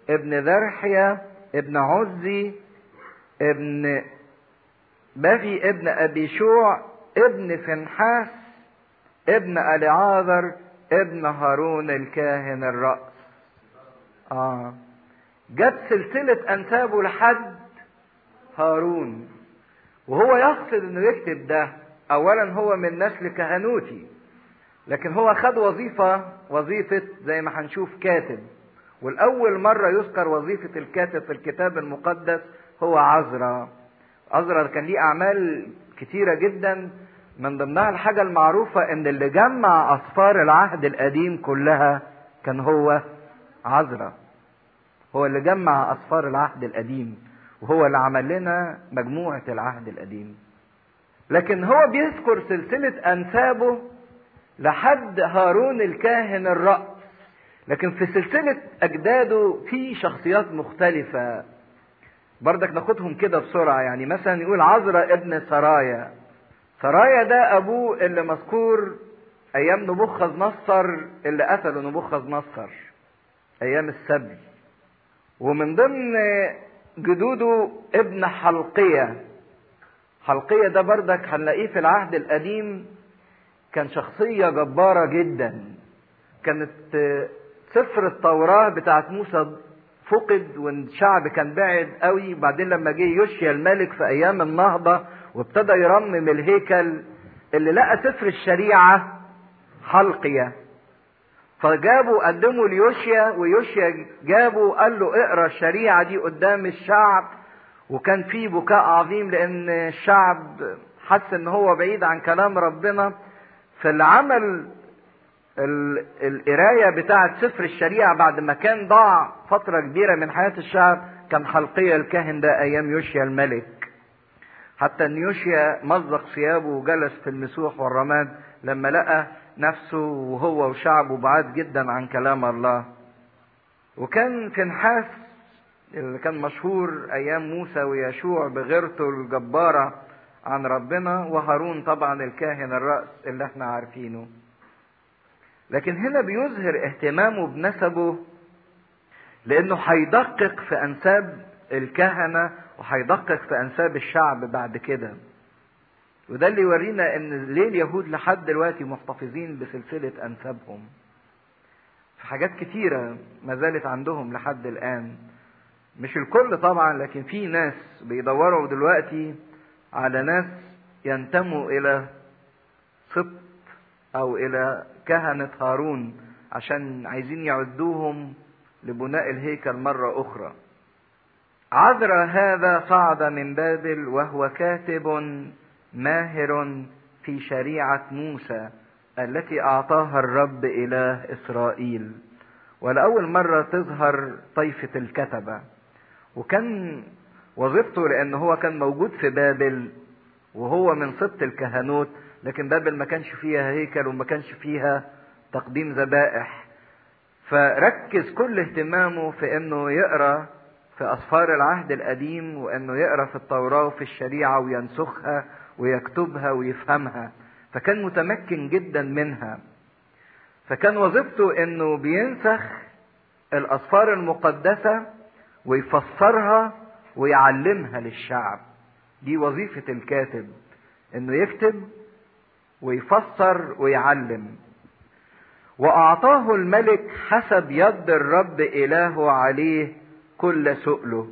ابن ذرحية ابن عزي ابن بغي ابن ابي شوع ابن فنحاس ابن اليعاذر ابن هارون الكاهن الرأس اه جت سلسلة انسابه لحد هارون وهو يقصد انه يكتب ده اولا هو من نسل كهنوتي لكن هو خد وظيفة وظيفة زي ما هنشوف كاتب والأول مرة يذكر وظيفة الكاتب في الكتاب المقدس هو عزرا عزرا كان ليه أعمال كتيرة جدا من ضمنها الحاجة المعروفة إن اللي جمع أسفار العهد القديم كلها كان هو عزرا هو اللي جمع أسفار العهد القديم وهو اللي عمل لنا مجموعة العهد القديم لكن هو بيذكر سلسلة أنسابه لحد هارون الكاهن الرأس لكن في سلسلة أجداده في شخصيات مختلفة بردك ناخدهم كده بسرعة يعني مثلا يقول عزرا ابن سرايا سرايا ده أبوه اللي مذكور أيام نبوخذ نصر اللي قتله نبوخذ نصر أيام السبي ومن ضمن جدوده ابن حلقية حلقية ده بردك هنلاقيه في العهد القديم كان شخصية جبارة جدا كانت سفر التوراة بتاعت موسى فقد والشعب كان بعد قوي بعدين لما جه يوشيا الملك في ايام النهضة وابتدى يرمم الهيكل اللي لقى سفر الشريعة حلقية فجابوا قدموا ليوشيا ويوشيا جابوا قال له اقرا الشريعة دي قدام الشعب وكان في بكاء عظيم لان الشعب حس ان هو بعيد عن كلام ربنا فاللي عمل القراية بتاعة سفر الشريعة بعد ما كان ضاع فترة كبيرة من حياة الشعب كان حلقية الكاهن ده أيام يوشيا الملك حتى أن يوشيا مزق ثيابه وجلس في المسوح والرماد لما لقى نفسه وهو وشعبه بعاد جدا عن كلام الله وكان فنحاس اللي كان مشهور أيام موسى ويشوع بغيرته الجبارة عن ربنا وهارون طبعا الكاهن الرأس اللي احنا عارفينه لكن هنا بيظهر اهتمامه بنسبه لانه هيدقق في انساب الكهنه وهيدقق في انساب الشعب بعد كده وده اللي يورينا ان ليه اليهود لحد دلوقتي محتفظين بسلسله انسابهم في حاجات كتيره ما زالت عندهم لحد الان مش الكل طبعا لكن في ناس بيدوروا دلوقتي على ناس ينتموا الى سبط او الى كهنة هارون عشان عايزين يعدوهم لبناء الهيكل مرة أخرى. عذرا هذا صعد من بابل وهو كاتب ماهر في شريعة موسى التي أعطاها الرب إله إسرائيل. ولأول مرة تظهر طائفة الكتبة. وكان وظيفته لأن هو كان موجود في بابل وهو من سبط الكهنوت لكن بابل ما كانش فيها هيكل وما كانش فيها تقديم ذبائح فركز كل اهتمامه في انه يقرا في اسفار العهد القديم وانه يقرا في التوراه وفي الشريعه وينسخها ويكتبها ويفهمها فكان متمكن جدا منها فكان وظيفته انه بينسخ الاسفار المقدسه ويفسرها ويعلمها للشعب دي وظيفه الكاتب انه يكتب ويفسر ويعلم واعطاه الملك حسب يد الرب الهه عليه كل سؤله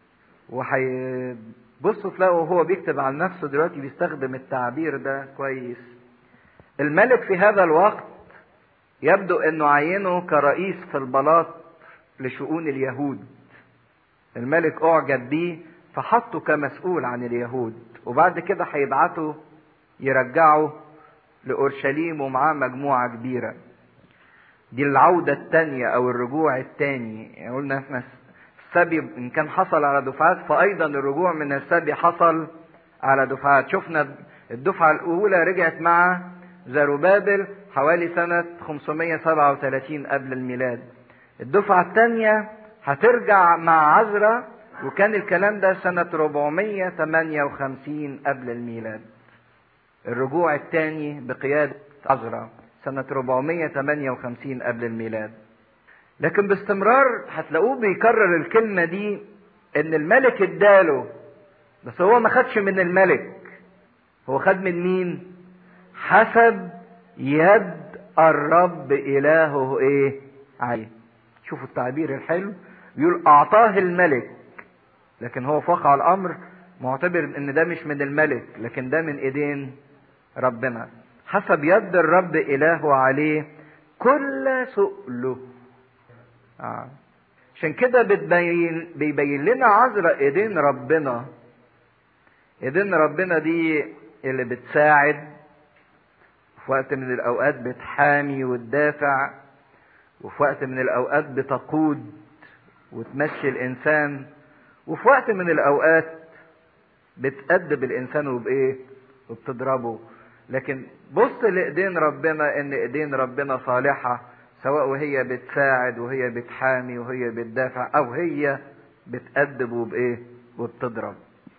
وهيبصوا تلاقوا هو بيكتب عن نفسه دلوقتي بيستخدم التعبير ده كويس الملك في هذا الوقت يبدو انه عينه كرئيس في البلاط لشؤون اليهود الملك اعجب بيه فحطه كمسؤول عن اليهود وبعد كده هيبعته يرجعه لأورشليم ومعاه مجموعة كبيرة دي العودة الثانية أو الرجوع الثاني يعني قلنا احنا السبي إن كان حصل على دفعات فأيضا الرجوع من السبي حصل على دفعات شفنا الدفعة الأولى رجعت مع زروبابل حوالي سنة 537 قبل الميلاد الدفعة الثانية هترجع مع عزرا وكان الكلام ده سنة 458 قبل الميلاد الرجوع الثاني بقيادة عزرا سنة 458 قبل الميلاد لكن باستمرار هتلاقوه بيكرر الكلمة دي ان الملك اداله بس هو ما خدش من الملك هو خد من مين حسب يد الرب الهه ايه عليه شوفوا التعبير الحلو بيقول اعطاه الملك لكن هو في واقع الامر معتبر ان ده مش من الملك لكن ده من ايدين ربنا حسب يد الرب الهه عليه كل سؤله آه. عشان كده بتبين بيبين لنا عذرا ايدين ربنا ايدين ربنا دي اللي بتساعد في وقت من الاوقات بتحامي وتدافع وفي وقت من الاوقات بتقود وتمشي الانسان وفي وقت من الاوقات بتأدب الانسان وبايه وبتضربه لكن بص لايدين ربنا ان ايدين ربنا صالحه سواء وهي بتساعد وهي بتحامي وهي بتدافع او هي بتأدب وبايه وبتضرب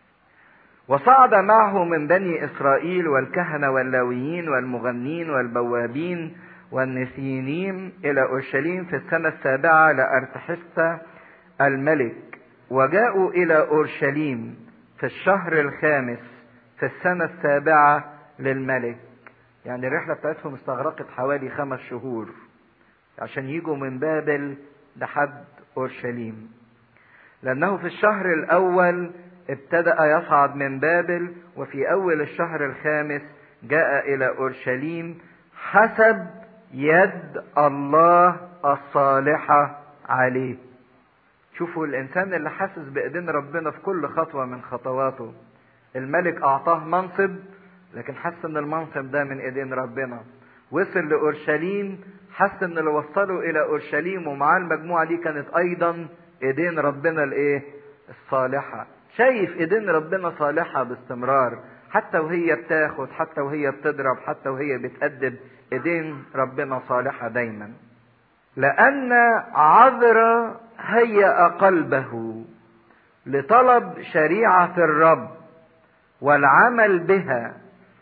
وصعد معه من بني اسرائيل والكهنه واللاويين والمغنين والبوابين والنسينيم الى اورشليم في السنه السابعه لارتحسة الملك وجاءوا الى اورشليم في الشهر الخامس في السنه السابعه للملك يعني الرحله بتاعتهم استغرقت حوالي خمس شهور عشان يجوا من بابل لحد اورشليم لانه في الشهر الاول ابتدا يصعد من بابل وفي اول الشهر الخامس جاء الى اورشليم حسب يد الله الصالحه عليه شوفوا الانسان اللي حاسس بايدين ربنا في كل خطوه من خطواته الملك اعطاه منصب لكن حس ان المنصب ده من ايدين ربنا وصل لاورشليم حس ان اللي وصله الى اورشليم ومعاه المجموعه دي كانت ايضا ايدين ربنا الايه الصالحه شايف ايدين ربنا صالحه باستمرار حتى وهي بتاخد حتى وهي بتضرب حتى وهي بتأدب ايدين ربنا صالحه دايما لان عذر هيأ قلبه لطلب شريعه الرب والعمل بها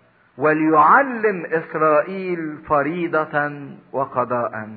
وليعلم اسرائيل فريضة وقضاء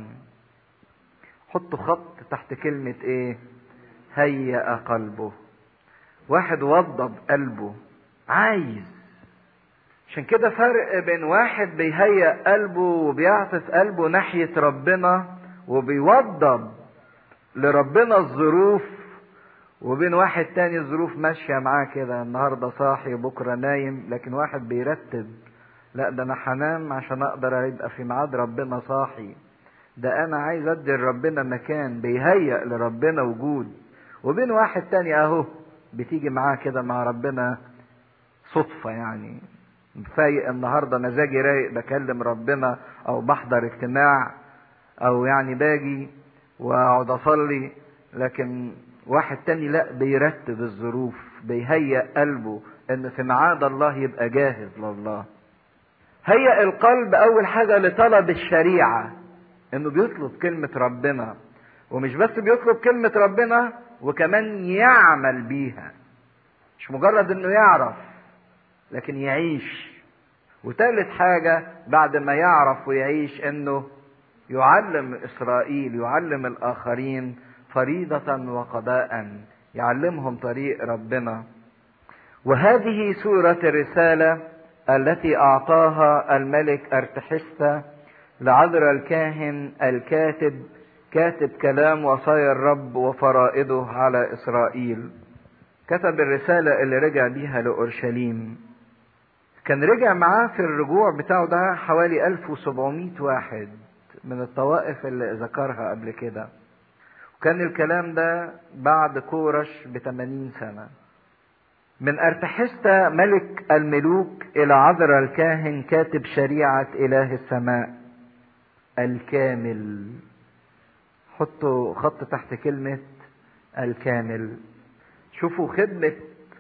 حطوا خط تحت كلمة ايه هيأ قلبه واحد وضب قلبه عايز عشان كده فرق بين واحد بيهيأ قلبه وبيعطف قلبه ناحية ربنا وبيوضب لربنا الظروف وبين واحد تاني الظروف ماشية معاه كده النهاردة صاحي بكرة نايم لكن واحد بيرتب لا ده انا هنام عشان اقدر يبقى في ميعاد ربنا صاحي ده انا عايز ادي لربنا مكان بيهيأ لربنا وجود وبين واحد تاني اهو بتيجي معاه كده مع ربنا صدفة يعني فايق النهارده مزاجي رايق بكلم ربنا او بحضر اجتماع او يعني باجي واقعد اصلي لكن واحد تاني لا بيرتب الظروف بيهيأ قلبه ان في ميعاد الله يبقى جاهز لله هيأ القلب اول حاجة لطلب الشريعة انه بيطلب كلمة ربنا ومش بس بيطلب كلمة ربنا وكمان يعمل بيها مش مجرد انه يعرف لكن يعيش وتالت حاجة بعد ما يعرف ويعيش انه يعلم اسرائيل يعلم الاخرين فريضة وقضاء يعلمهم طريق ربنا وهذه سورة الرسالة التي أعطاها الملك أرتحسة لعذر الكاهن الكاتب كاتب كلام وصايا الرب وفرائضه على إسرائيل كتب الرسالة اللي رجع بيها لأورشليم كان رجع معاه في الرجوع بتاعه ده حوالي 1700 واحد من الطوائف اللي ذكرها قبل كده وكان الكلام ده بعد كورش ب 80 سنة من أرتحستا ملك الملوك إلى عذر الكاهن كاتب شريعة إله السماء الكامل حطوا خط تحت كلمة الكامل شوفوا خدمة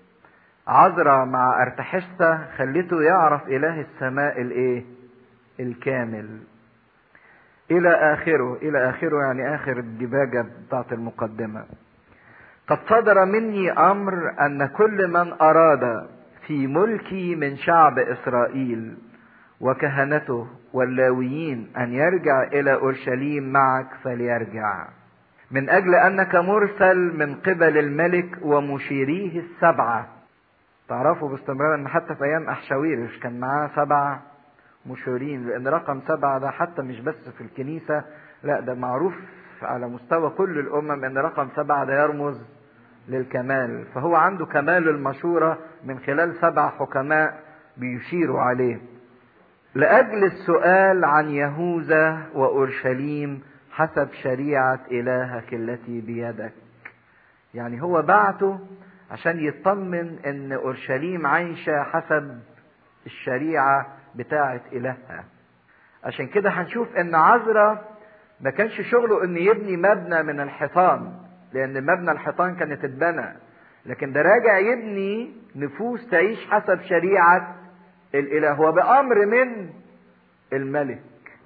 عذرا مع أرتحستا خليته يعرف إله السماء الإيه؟ الكامل إلى آخره إلى آخره يعني آخر الدباجة بتاعت المقدمة قد صدر مني أمر أن كل من أراد في ملكي من شعب إسرائيل وكهنته واللاويين أن يرجع إلى أورشليم معك فليرجع من اجل انك مرسل من قبل الملك ومشيريه السبعه تعرفوا باستمرار ان حتى في ايام احشاويرش كان معاه سبع مشيرين لان رقم سبعه ده حتى مش بس في الكنيسه لا ده معروف على مستوى كل الامم ان رقم سبعه ده يرمز للكمال فهو عنده كمال المشوره من خلال سبع حكماء بيشيروا عليه لاجل السؤال عن يهوذا واورشليم حسب شريعه الهك التي بيدك يعني هو بعته عشان يطمن ان اورشليم عايشه حسب الشريعه بتاعه الهها عشان كده هنشوف ان عذرا ما كانش شغله ان يبني مبنى من الحيطان لان مبنى الحيطان كانت اتبنى لكن ده راجع يبني نفوس تعيش حسب شريعه الاله وبامر من الملك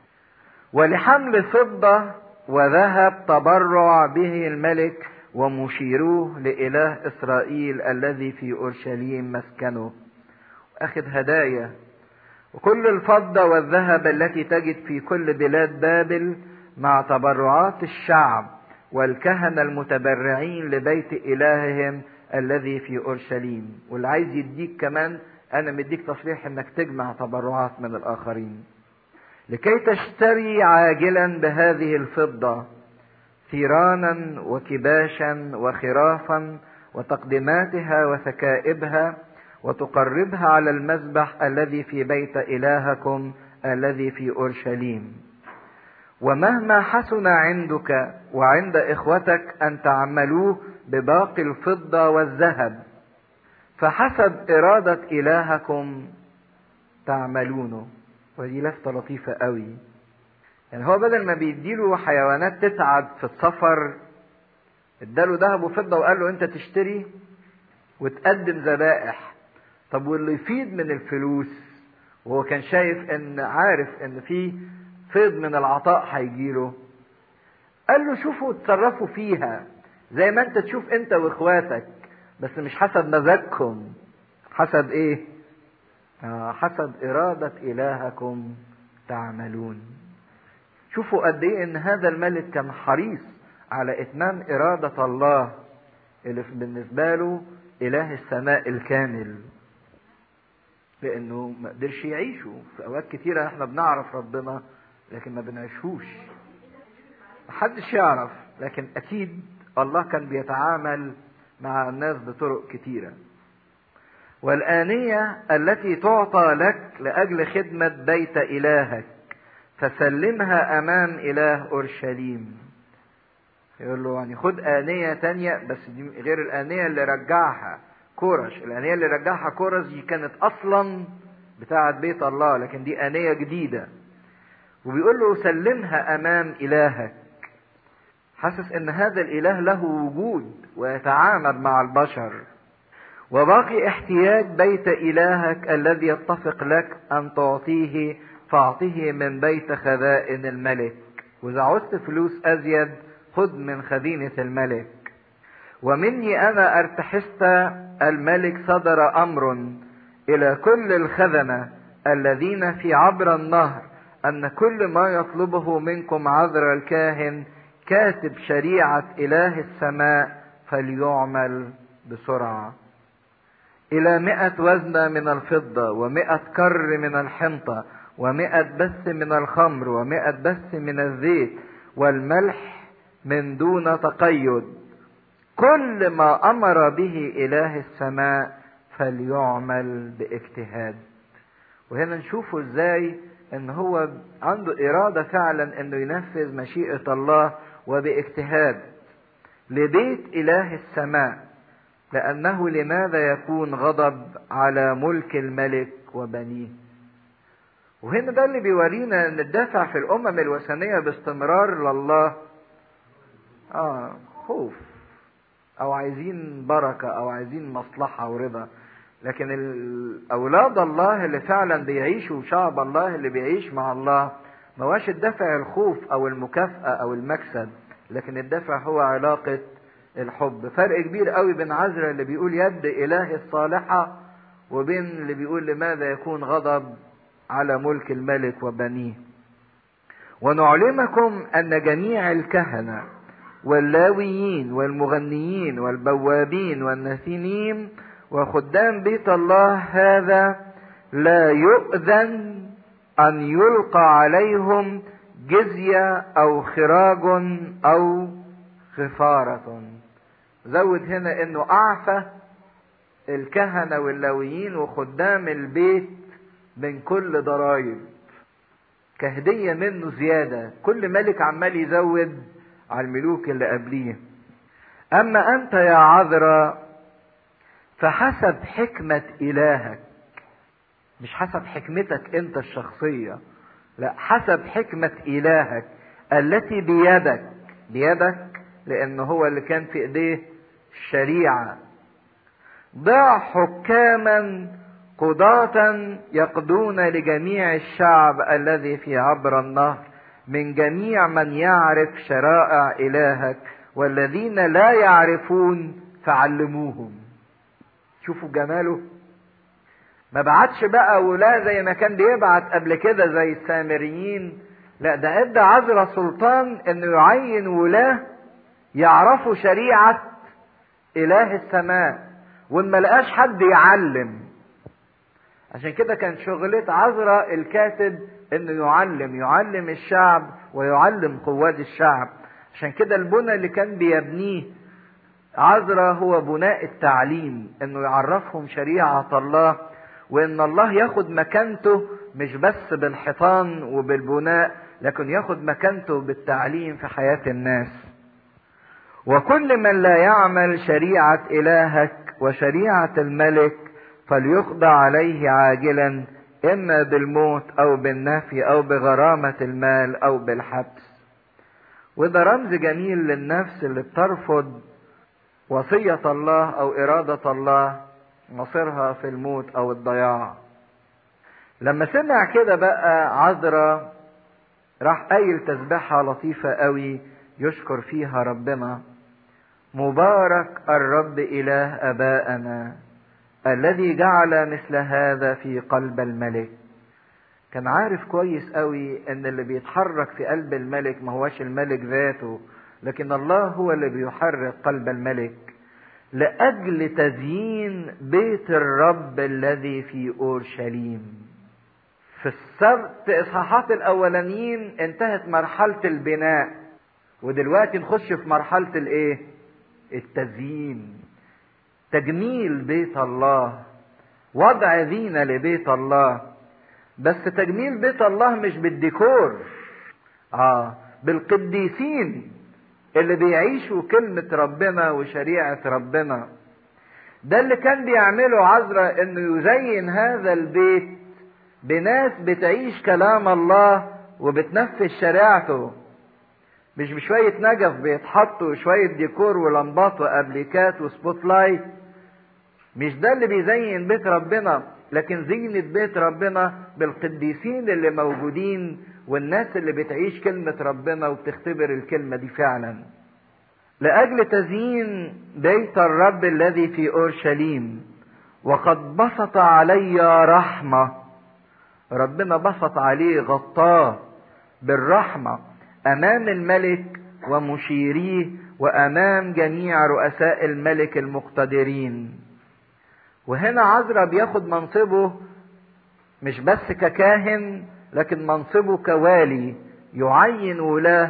ولحمل فضه وذهب تبرع به الملك ومشيروه لإله إسرائيل الذي في أورشليم مسكنه أخذ هدايا وكل الفضة والذهب التي تجد في كل بلاد بابل مع تبرعات الشعب والكهنة المتبرعين لبيت إلههم الذي في أورشليم واللي عايز يديك كمان أنا مديك تصريح إنك تجمع تبرعات من الآخرين لكي تشتري عاجلا بهذه الفضة ثيرانا وكباشا وخرافا وتقدماتها وثكائبها وتقربها على المذبح الذي في بيت إلهكم الذي في أورشليم ومهما حسن عندك وعند إخوتك أن تعملوه بباقي الفضة والذهب فحسب إرادة إلهكم تعملونه ودي لفتة لطيفة قوي يعني هو بدل ما بيديله حيوانات تتعب في السفر اداله ذهب وفضة وقال له انت تشتري وتقدم ذبائح طب واللي يفيد من الفلوس وهو كان شايف ان عارف ان في فيض من العطاء هيجيله قال له شوفوا اتصرفوا فيها زي ما انت تشوف انت واخواتك بس مش حسب مزاجكم حسب ايه آه حسب إرادة إلهكم تعملون شوفوا قد ايه ان هذا الملك كان حريص على اتمام ارادة الله اللي بالنسبة له اله السماء الكامل لانه ما قدرش يعيشه في اوقات كتيرة احنا بنعرف ربنا لكن ما بنعيشهوش محدش يعرف لكن اكيد الله كان بيتعامل مع الناس بطرق كتيرة والآنية التي تعطى لك لأجل خدمة بيت إلهك فسلمها امام اله اورشليم يقول له يعني خد آنية تانية بس دي غير الآنية اللي رجعها كورش الآنية اللي رجعها كورش دي كانت أصلا بتاعة بيت الله لكن دي آنية جديدة وبيقول له سلمها أمام إلهك حاسس إن هذا الإله له وجود ويتعامل مع البشر وباقي احتياج بيت إلهك الذي يتفق لك أن تعطيه فاعطه من بيت خزائن الملك واذا عوزت فلوس ازيد خذ من خزينة الملك ومني انا ارتحست الملك صدر امر الى كل الخزنة الذين في عبر النهر ان كل ما يطلبه منكم عذر الكاهن كاتب شريعة اله السماء فليعمل بسرعة الى مئة وزنة من الفضة ومئة كر من الحنطة ومائة بث من الخمر ومائة بث من الزيت والملح من دون تقيد كل ما امر به اله السماء فليعمل باجتهاد وهنا نشوفه ازاي ان هو عنده اراده فعلا انه ينفذ مشيئه الله وباجتهاد لبيت اله السماء لانه لماذا يكون غضب على ملك الملك وبنيه وهنا ده اللي بيورينا ان الدافع في الامم الوثنيه باستمرار لله اه خوف او عايزين بركه او عايزين مصلحه ورضا لكن اولاد الله اللي فعلا بيعيشوا شعب الله اللي بيعيش مع الله ما هوش الدافع الخوف او المكافاه او المكسب لكن الدافع هو علاقه الحب فرق كبير قوي بين عزرا اللي بيقول يد اله الصالحه وبين اللي بيقول لماذا يكون غضب على ملك الملك وبنيه ونعلمكم ان جميع الكهنه واللاويين والمغنيين والبوابين والنسيمين وخدام بيت الله هذا لا يؤذن أن يلقى عليهم جزية أو خراج أو خفارة زود هنا انه اعفى الكهنة واللاويين وخدام البيت من كل ضرائب كهدية منه زيادة كل ملك عمال يزود على الملوك اللي قبليه اما انت يا عذراء فحسب حكمة الهك مش حسب حكمتك انت الشخصية لا حسب حكمة الهك التي بيدك بيدك لان هو اللي كان في ايديه الشريعة ضع حكاما قضاة يقضون لجميع الشعب الذي في عبر النهر من جميع من يعرف شرائع إلهك والذين لا يعرفون فعلموهم شوفوا جماله ما بعتش بقى ولا زي ما كان بيبعت قبل كده زي السامريين لا ده ادى عذرا سلطان انه يعين ولاه يعرفوا شريعة اله السماء وان ما لقاش حد يعلم عشان كده كان شغلة عذرا الكاتب انه يعلم يعلم الشعب ويعلم قواد الشعب عشان كده البنى اللي كان بيبنيه عذرا هو بناء التعليم انه يعرفهم شريعة الله وان الله ياخد مكانته مش بس بالحيطان وبالبناء لكن ياخد مكانته بالتعليم في حياة الناس وكل من لا يعمل شريعة إلهك وشريعة الملك فليخضع عليه عاجلا إما بالموت أو بالنفي أو بغرامة المال أو بالحبس وده رمز جميل للنفس اللي بترفض وصية الله أو إرادة الله مصيرها في الموت أو الضياع لما سمع كده بقى عذرا راح قايل تسبيحة لطيفة قوي يشكر فيها ربنا مبارك الرب إله أبائنا الذي جعل مثل هذا في قلب الملك كان عارف كويس قوي ان اللي بيتحرك في قلب الملك ما هوش الملك ذاته لكن الله هو اللي بيحرك قلب الملك لاجل تزيين بيت الرب الذي في اورشليم في السبت اصحاحات الاولانيين انتهت مرحله البناء ودلوقتي نخش في مرحله الايه التزيين تجميل بيت الله وضع زينه لبيت الله بس تجميل بيت الله مش بالديكور اه بالقديسين اللي بيعيشوا كلمة ربنا وشريعة ربنا ده اللي كان بيعمله عذرا انه يزين هذا البيت بناس بتعيش كلام الله وبتنفذ شريعته مش بشوية نجف بيتحطوا وشوية ديكور ولمبات وابليكات وسبوت لايت مش ده اللي بيزين بيت ربنا لكن زينة بيت ربنا بالقديسين اللي موجودين والناس اللي بتعيش كلمة ربنا وبتختبر الكلمة دي فعلا لأجل تزيين بيت الرب الذي في أورشليم وقد بسط علي رحمة ربنا بسط عليه غطاه بالرحمة أمام الملك ومشيريه وأمام جميع رؤساء الملك المقتدرين وهنا عذرا بياخد منصبه مش بس ككاهن لكن منصبه كوالي يعين ولاه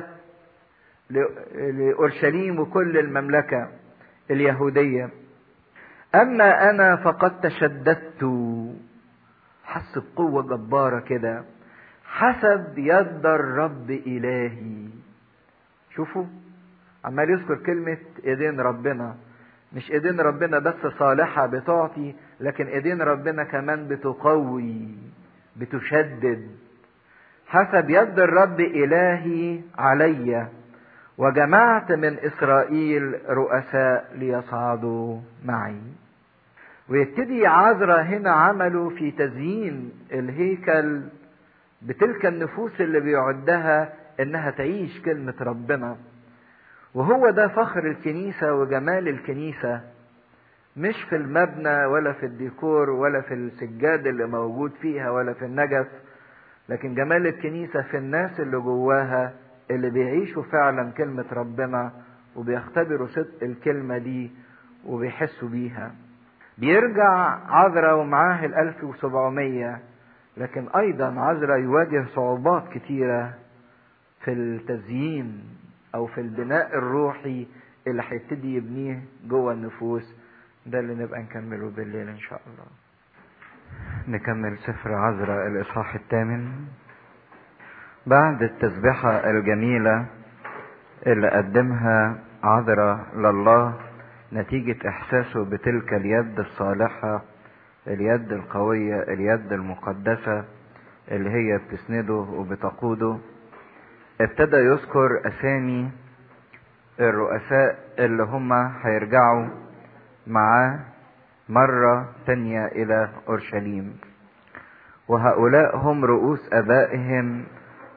لأورشليم وكل المملكة اليهودية أما أنا فقد تشددت حس بقوة جبارة كده حسب يد الرب إلهي شوفوا عمال يذكر كلمة ايدين ربنا مش ايدين ربنا بس صالحة بتعطي لكن ايدين ربنا كمان بتقوي بتشدد حسب يد الرب إلهي علي وجمعت من إسرائيل رؤساء ليصعدوا معي ويبتدي عذرا هنا عمله في تزيين الهيكل بتلك النفوس اللي بيعدها انها تعيش كلمة ربنا وهو ده فخر الكنيسة وجمال الكنيسة مش في المبنى ولا في الديكور ولا في السجاد اللي موجود فيها ولا في النجف لكن جمال الكنيسة في الناس اللي جواها اللي بيعيشوا فعلا كلمة ربنا وبيختبروا صدق الكلمة دي وبيحسوا بيها بيرجع عذرا ومعاه ال 1700 لكن أيضا عذرا يواجه صعوبات كتيرة في التزيين أو في البناء الروحي اللي هيبتدي يبنيه جوه النفوس ده اللي نبقى نكمله بالليل إن شاء الله نكمل سفر عذرا الإصحاح الثامن بعد التسبيحة الجميلة اللي قدمها عذرا لله نتيجة إحساسه بتلك اليد الصالحة اليد القوية اليد المقدسة اللي هي بتسنده وبتقوده ابتدى يذكر أسامي الرؤساء اللي هم هيرجعوا معاه مرة تانية إلى أورشليم وهؤلاء هم رؤوس أبائهم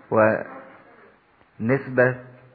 ونسبة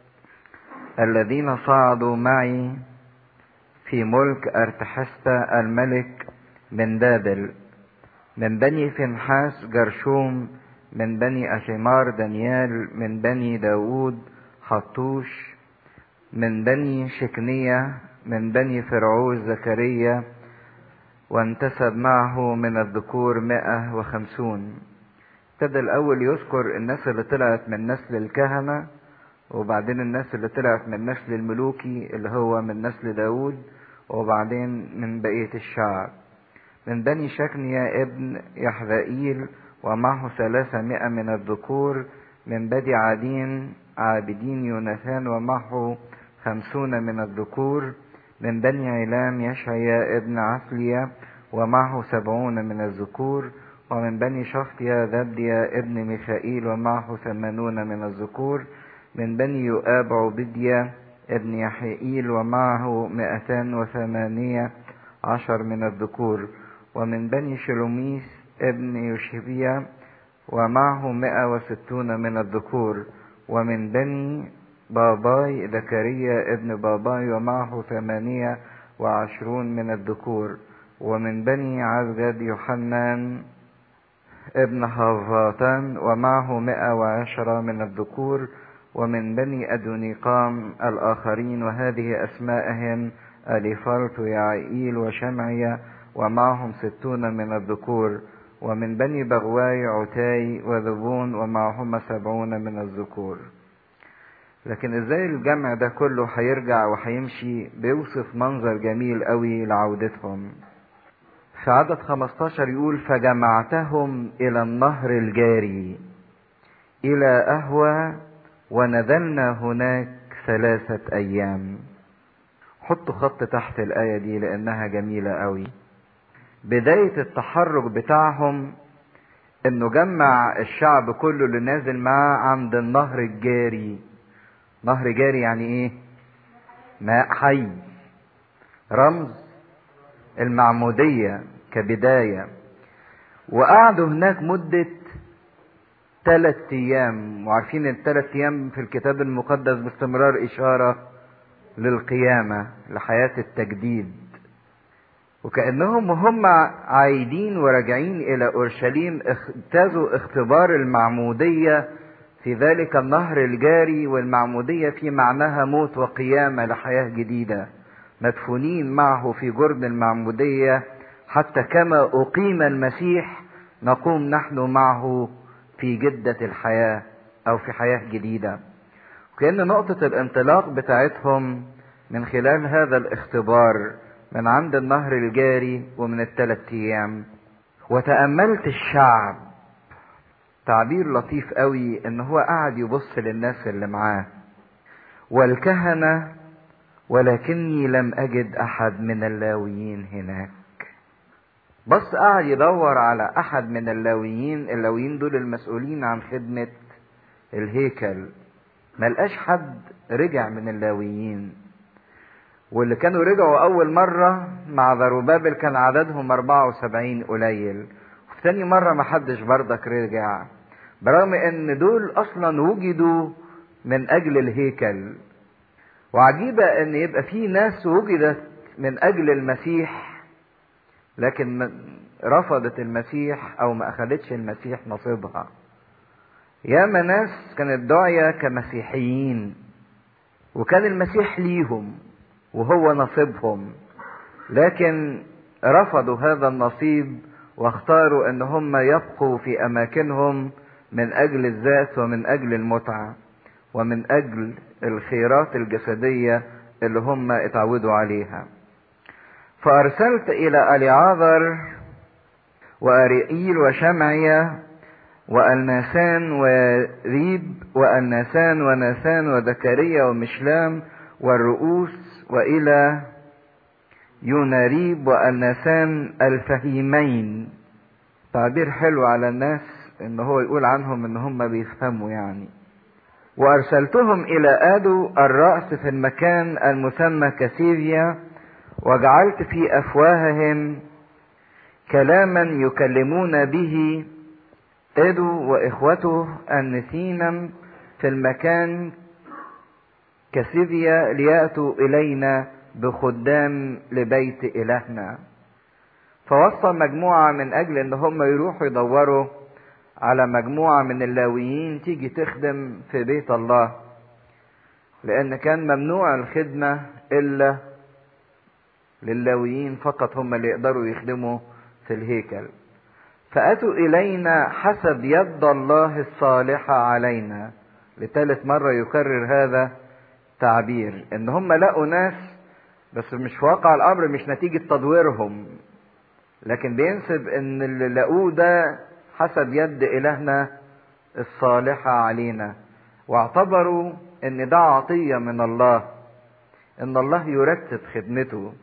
الذين صعدوا معي في ملك أرتحستا الملك من بابل من بني فنحاس جرشوم من بني أشمار دانيال من بني داود حطوش من بني شكنية من بني فرعوز زكريا وانتسب معه من الذكور مئة وخمسون ابتدى الأول يذكر الناس اللي طلعت من نسل الكهنة وبعدين الناس اللي طلعت من نسل الملوكي اللي هو من نسل داود وبعدين من بقية الشعب من بني شكنيا ابن يحذائيل ومعه ثلاثمائة من الذكور من بني عادين عابدين يوناثان ومعه خمسون من الذكور من بني علام يشعيا ابن عسليا ومعه سبعون من الذكور ومن بني شفتيا ذبديا ابن ميخائيل ومعه ثمانون من الذكور من بني يؤاب عبديا ابن يحيئيل ومعه مئتان وثمانية عشر من الذكور ومن بني شلوميس ابن يوشبيا ومعه مئة وستون من الذكور ومن بني باباي زكريا ابن باباي ومعه ثمانية وعشرون من الذكور ومن بني عزجد يوحنان ابن هافاتان ومعه مئة وعشرة من الذكور ومن بني أدونيقام الآخرين وهذه أسماءهم أليفالت ويعيل وشمعية ومعهم ستون من الذكور ومن بني بغواي عتاي وذبون ومعهما سبعون من الذكور لكن ازاي الجمع ده كله هيرجع وهيمشي بيوصف منظر جميل قوي لعودتهم في عدد 15 يقول فجمعتهم الى النهر الجاري الى اهوى ونزلنا هناك ثلاثة ايام حطوا خط تحت الايه دي لانها جميلة قوي بداية التحرك بتاعهم انه جمع الشعب كله اللي نازل معاه عند النهر الجاري نهر جاري يعني ايه ماء حي رمز المعمودية كبداية وقعدوا هناك مدة ثلاث ايام وعارفين الثلاث ايام في الكتاب المقدس باستمرار اشارة للقيامة لحياة التجديد وكأنهم وهم عايدين وراجعين إلى أورشليم اجتازوا اختبار المعمودية في ذلك النهر الجاري والمعمودية في معناها موت وقيامة لحياة جديدة مدفونين معه في جرن المعمودية حتى كما أقيم المسيح نقوم نحن معه في جدة الحياة أو في حياة جديدة وكأن نقطة الانطلاق بتاعتهم من خلال هذا الاختبار من عند النهر الجاري ومن الثلاث ايام وتأملت الشعب تعبير لطيف قوي ان هو قاعد يبص للناس اللي معاه والكهنة ولكني لم اجد احد من اللاويين هناك بص قاعد يدور على احد من اللاويين اللاويين دول المسؤولين عن خدمة الهيكل ملقاش حد رجع من اللاويين واللي كانوا رجعوا أول مرة مع ذروبابل كان عددهم 74 قليل وفي تاني مرة ما حدش بردك رجع برغم ان دول اصلا وجدوا من اجل الهيكل وعجيبة ان يبقى في ناس وجدت من اجل المسيح لكن رفضت المسيح او ما اخدتش المسيح نصيبها ياما ناس كانت داعية كمسيحيين وكان المسيح ليهم وهو نصيبهم لكن رفضوا هذا النصيب واختاروا ان هم يبقوا في اماكنهم من اجل الذات ومن اجل المتعه ومن اجل الخيرات الجسديه اللي هم اتعودوا عليها فارسلت الى اليعاذر واريئيل وشمعية والناسان وريب والناسان وناثان وزكريا ومشلام والرؤوس والى يوناريب والناسان الفهيمين تعبير حلو على الناس ان هو يقول عنهم ان هم بيفهموا يعني وارسلتهم الى ادو الرأس في المكان المسمى كسيريا وجعلت في افواههم كلاما يكلمون به ادو واخوته النسينا في المكان كسيريا لياتوا الينا بخدام لبيت الهنا فوصى مجموعه من اجل ان هم يروحوا يدوروا على مجموعة من اللاويين تيجي تخدم في بيت الله لأن كان ممنوع الخدمة إلا للاويين فقط هم اللي يقدروا يخدموا في الهيكل فأتوا إلينا حسب يد الله الصالحة علينا لثالث مرة يكرر هذا تعبير إن هم لقوا ناس بس مش واقع الأمر مش نتيجة تدويرهم لكن بينسب إن اللي لقوه ده حسب يد إلهنا الصالحة علينا واعتبروا ان ده عطية من الله ان الله يرتب خدمته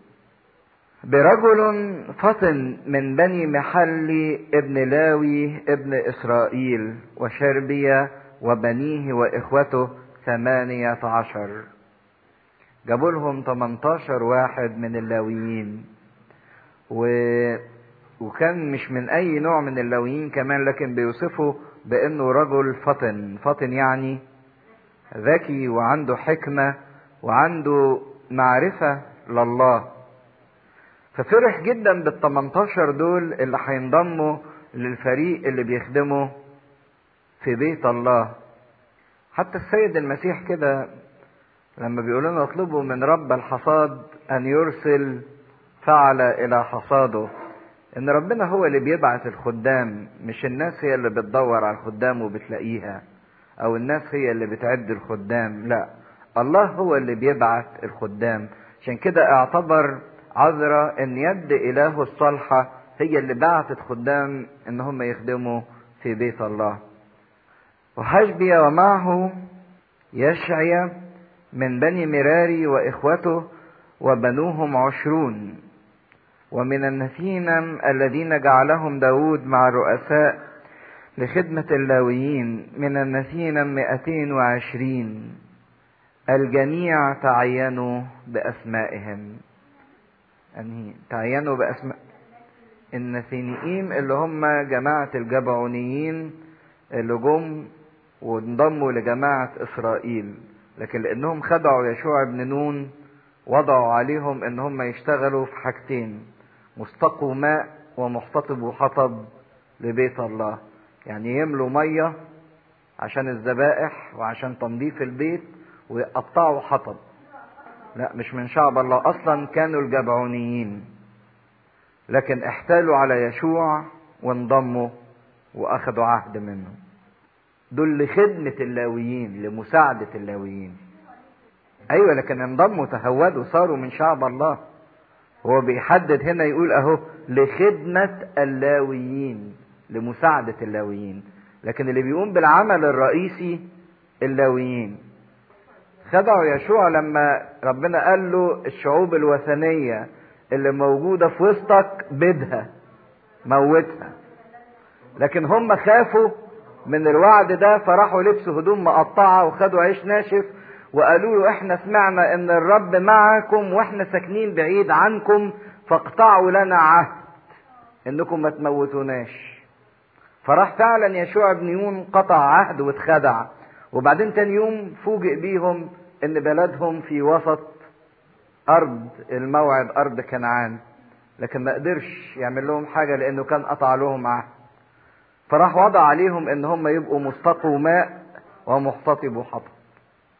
برجل فطن من بني محلي ابن لاوي ابن اسرائيل وشربية وبنيه واخوته ثمانية عشر جابوا لهم 18 واحد من اللاويين و... وكان مش من اي نوع من اللاويين كمان لكن بيوصفه بانه رجل فطن فطن يعني ذكي وعنده حكمة وعنده معرفة لله ففرح جدا بال 18 دول اللي هينضموا للفريق اللي بيخدموا في بيت الله حتى السيد المسيح كده لما بيقول لنا اطلبوا من رب الحصاد ان يرسل فعل الى حصاده ان ربنا هو اللي بيبعت الخدام مش الناس هي اللي بتدور على الخدام وبتلاقيها او الناس هي اللي بتعد الخدام لا الله هو اللي بيبعت الخدام عشان كده اعتبر عذرا ان يد اله الصالحة هي اللي بعتت خدام ان هم يخدموا في بيت الله وحشبيا ومعه يشعيا من بني مراري واخوته وبنوهم عشرون ومن النسيم الذين جعلهم داود مع الرؤساء لخدمة اللاويين من النسيم مئتين وعشرين الجميع تعينوا بأسمائهم أنهي تعينوا بأسماء النسينيين اللي هم جماعة الجبعونيين اللي جم وانضموا لجماعة إسرائيل لكن لأنهم خدعوا يشوع بن نون وضعوا عليهم ان هم يشتغلوا في حاجتين مستقوا ماء ومحتطبوا حطب لبيت الله يعني يملوا ميه عشان الذبائح وعشان تنظيف البيت ويقطعوا حطب لا مش من شعب الله اصلا كانوا الجبعونيين لكن احتالوا على يشوع وانضموا واخدوا عهد منه دول لخدمة اللاويين لمساعدة اللاويين ايوه لكن انضموا تهودوا صاروا من شعب الله هو بيحدد هنا يقول اهو لخدمة اللاويين لمساعدة اللاويين لكن اللي بيقوم بالعمل الرئيسي اللاويين خدعوا يشوع لما ربنا قال له الشعوب الوثنية اللي موجودة في وسطك بدها موتها لكن هم خافوا من الوعد ده فراحوا لبسوا هدوم مقطعة وخدوا عيش ناشف وقالوا له احنا سمعنا ان الرب معكم واحنا ساكنين بعيد عنكم فاقطعوا لنا عهد انكم ما تموتوناش فراح فعلا يشوع بن يون قطع عهد واتخدع وبعدين تاني يوم فوجئ بيهم ان بلدهم في وسط ارض الموعد ارض كنعان لكن ما قدرش يعمل لهم حاجه لانه كان قطع لهم عهد فراح وضع عليهم ان هم يبقوا مستقوا ماء ومحتطبوا حطب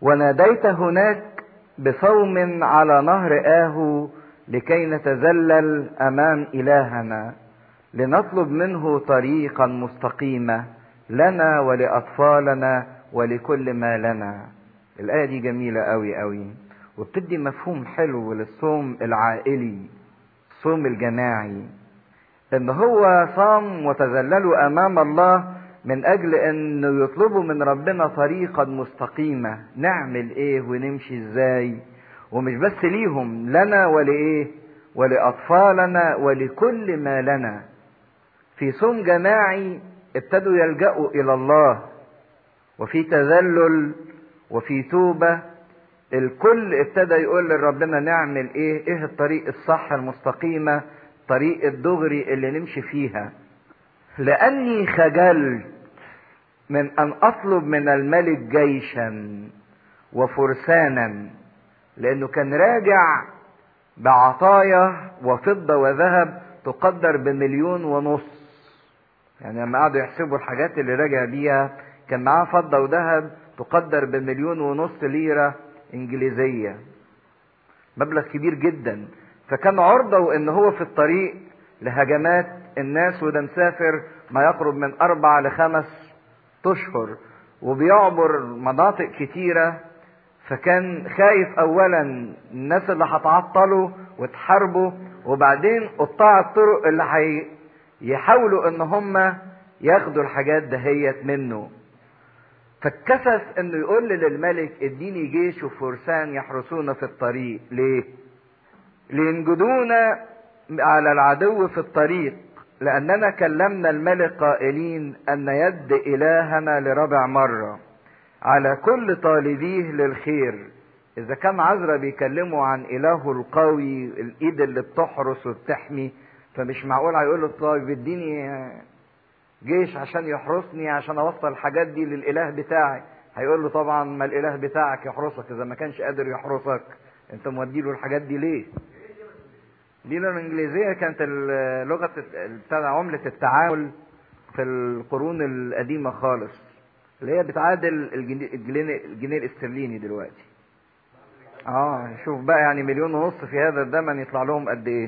وناديت هناك بصوم على نهر آهو لكي نتذلل أمام إلهنا لنطلب منه طريقا مستقيمة لنا ولأطفالنا ولكل ما لنا الآية دي جميلة أوي أوي وبتدي مفهوم حلو للصوم العائلي الصوم الجماعي ان هو صام وتذللوا امام الله من اجل انه يطلبوا من ربنا طريقا مستقيمه نعمل ايه ونمشي ازاي ومش بس ليهم لنا ولايه ولاطفالنا ولكل ما لنا في صوم جماعي ابتدوا يلجأوا الى الله وفي تذلل وفي توبه الكل ابتدى يقول لربنا نعمل ايه ايه الطريق الصح المستقيمه طريق الدغري اللي نمشي فيها لاني خجلت من ان اطلب من الملك جيشا وفرسانا لانه كان راجع بعطايا وفضة وذهب تقدر بمليون ونص يعني لما قعدوا يحسبوا الحاجات اللي راجع بيها كان معاه فضة وذهب تقدر بمليون ونص ليرة انجليزية مبلغ كبير جدا فكان عرضة ان هو في الطريق لهجمات الناس وده مسافر ما يقرب من اربع لخمس اشهر وبيعبر مناطق كتيرة فكان خايف اولا الناس اللي هتعطلوا وتحاربوا وبعدين قطاع الطرق اللي حي يحاولوا ان هم ياخدوا الحاجات دهيت منه فاتكسف انه يقول للملك اديني جيش وفرسان يحرسونا في الطريق ليه لينجدونا على العدو في الطريق لأننا كلمنا الملك قائلين أن يد إلهنا لربع مرة على كل طالبيه للخير إذا كان عزرا بيكلموا عن إلهه القوي الإيد اللي بتحرس وبتحمي فمش معقول هيقول له طيب اديني جيش عشان يحرسني عشان أوصل الحاجات دي للإله بتاعي هيقول له طبعا ما الإله بتاعك يحرسك إذا ما كانش قادر يحرسك أنت مودي له الحاجات دي ليه؟ الليرة الإنجليزية كانت لغة بتاع عملة التعامل في القرون القديمة خالص اللي هي بتعادل الجنيه, الجنيه الاسترليني دلوقتي. اه شوف بقى يعني مليون ونص في هذا الزمن يطلع لهم قد ايه.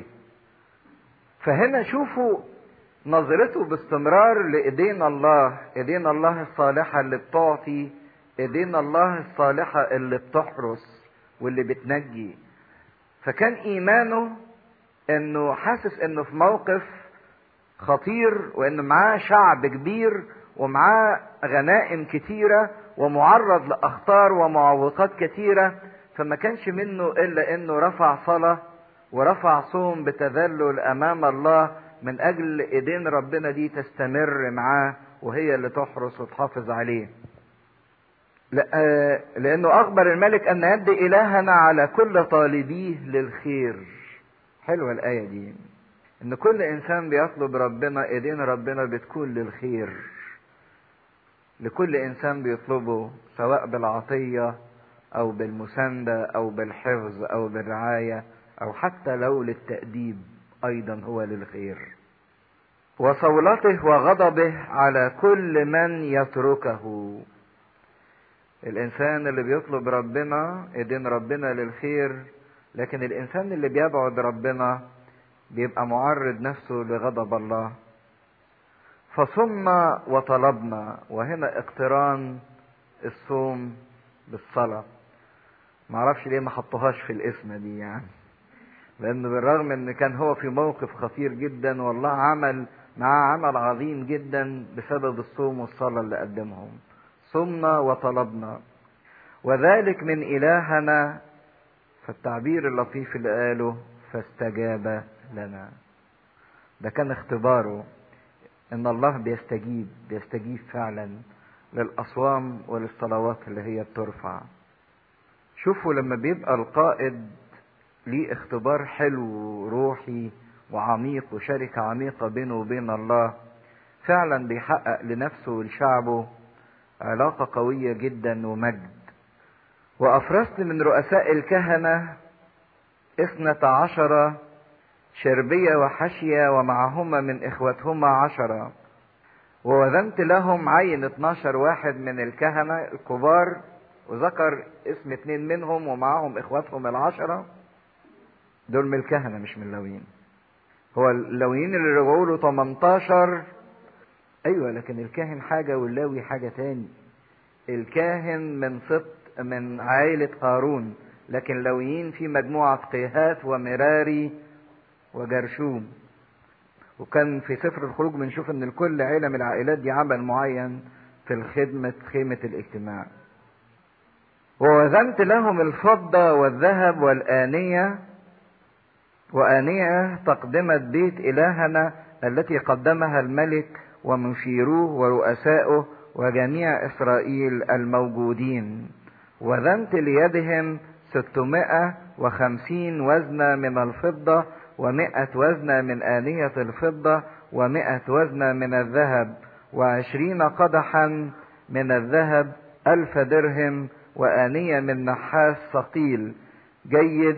فهنا شوفوا نظرته باستمرار لإيدين الله، إيدين الله الصالحة اللي بتعطي، إيدين الله الصالحة اللي بتحرس واللي بتنجي. فكان إيمانه انه حاسس انه في موقف خطير وانه معاه شعب كبير ومعاه غنائم كتيرة ومعرض لأخطار ومعوقات كتيرة فما كانش منه إلا إنه رفع صلاة ورفع صوم بتذلل أمام الله من أجل إيدين ربنا دي تستمر معاه وهي اللي تحرس وتحافظ عليه لأنه أخبر الملك أن يد إلهنا على كل طالبيه للخير حلوة الآية دي إن كل إنسان بيطلب ربنا إيدين ربنا بتكون للخير لكل إنسان بيطلبه سواء بالعطية أو بالمساندة أو بالحفظ أو بالرعاية أو حتى لو للتأديب أيضا هو للخير وصولته وغضبه على كل من يتركه الإنسان اللي بيطلب ربنا إيدين ربنا للخير لكن الانسان اللي بيبعد ربنا بيبقى معرض نفسه لغضب الله فصمنا وطلبنا وهنا اقتران الصوم بالصلاة معرفش ليه ما حطوهاش في الاسم دي يعني لان بالرغم ان كان هو في موقف خطير جدا والله عمل معاه عمل عظيم جدا بسبب الصوم والصلاة اللي قدمهم صمنا وطلبنا وذلك من إلهنا فالتعبير اللطيف اللي قاله فاستجاب لنا ده كان اختباره ان الله بيستجيب بيستجيب فعلا للاصوام وللصلوات اللي هي بترفع شوفوا لما بيبقى القائد ليه اختبار حلو روحي وعميق وشركة عميقة بينه وبين الله فعلا بيحقق لنفسه ولشعبه علاقة قوية جدا ومجد وأفرزت من رؤساء الكهنة اثنة عشر شربية وحشية ومعهما من إخوتهما عشرة ووزنت لهم عين 12 واحد من الكهنة الكبار وذكر اسم اتنين منهم ومعاهم اخواتهم العشرة دول من الكهنة مش من اللويين هو اللويين اللي رجعوا له 18 ايوه لكن الكاهن حاجة واللاوي حاجة تاني الكاهن من سبط من عائلة قارون لكن لويين في مجموعة قيهات ومراري وجرشوم وكان في سفر الخروج بنشوف ان لكل عيلة من العائلات دي عمل معين في الخدمة خيمة الاجتماع ووزنت لهم الفضة والذهب والآنية وآنية تقدمة بيت إلهنا التي قدمها الملك ومشيروه ورؤساؤه وجميع إسرائيل الموجودين وزنت ليدهم ستمائة وخمسين وزنة من الفضة ومائة وزنة من آنية الفضة ومائة وزنة من الذهب وعشرين قدحا من الذهب ألف درهم وآنية من نحاس ثقيل جيد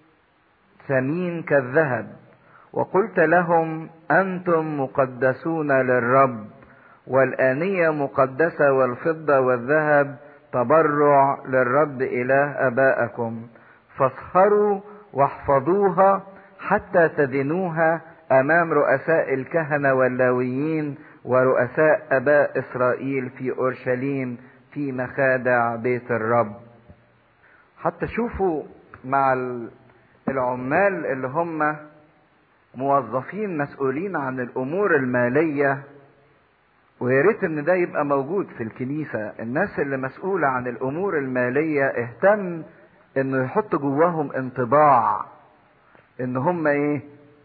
ثمين كالذهب وقلت لهم أنتم مقدسون للرب والآنية مقدسة والفضة والذهب تبرع للرب إله أبائكم فاسهروا واحفظوها حتى تدنوها أمام رؤساء الكهنة واللاويين ورؤساء أباء إسرائيل في أورشليم في مخادع بيت الرب حتى شوفوا مع العمال اللي هم موظفين مسؤولين عن الامور الماليه ويا ريت ان ده يبقى موجود في الكنيسه الناس اللي مسؤوله عن الامور الماليه اهتم انه يحط جواهم انطباع ان هم ايه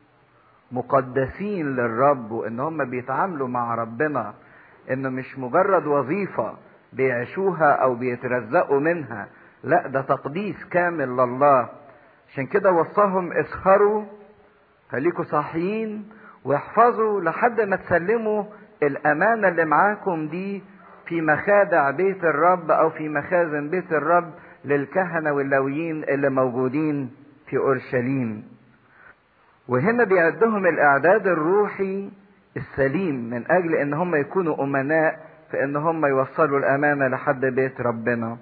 مقدسين للرب وان هم بيتعاملوا مع ربنا انه مش مجرد وظيفه بيعيشوها او بيترزقوا منها لا ده تقديس كامل لله عشان كده وصاهم اسهروا خليكوا صاحيين واحفظوا لحد ما تسلموا الامانه اللي معاكم دي في مخادع بيت الرب او في مخازن بيت الرب للكهنه واللويين اللي موجودين في اورشليم وهنا بيعدهم الاعداد الروحي السليم من اجل ان هم يكونوا امناء في ان هم يوصلوا الامانه لحد بيت ربنا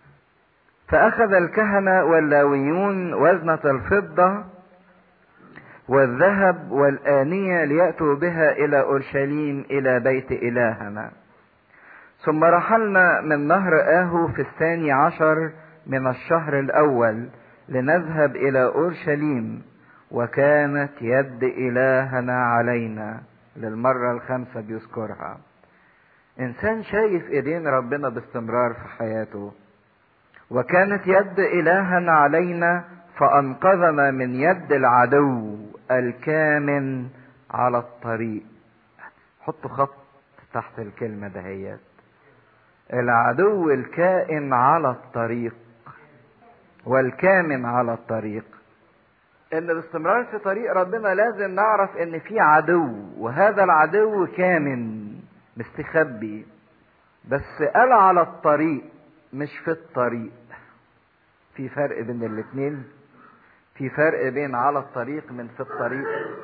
فاخذ الكهنه واللاويون وزنه الفضه والذهب والآنية ليأتوا بها إلى أورشليم إلى بيت إلهنا ثم رحلنا من نهر آهو في الثاني عشر من الشهر الأول لنذهب إلى أورشليم وكانت يد إلهنا علينا للمرة الخامسة بيذكرها إنسان شايف إيدين ربنا باستمرار في حياته وكانت يد إلهنا علينا فأنقذنا من يد العدو الكامن على الطريق حطوا خط تحت الكلمة دهيت العدو الكائن على الطريق والكامن على الطريق ان باستمرار في طريق ربنا لازم نعرف ان في عدو وهذا العدو كامن مستخبي بس قال على الطريق مش في الطريق في فرق بين الاتنين في فرق بين على الطريق من في الطريق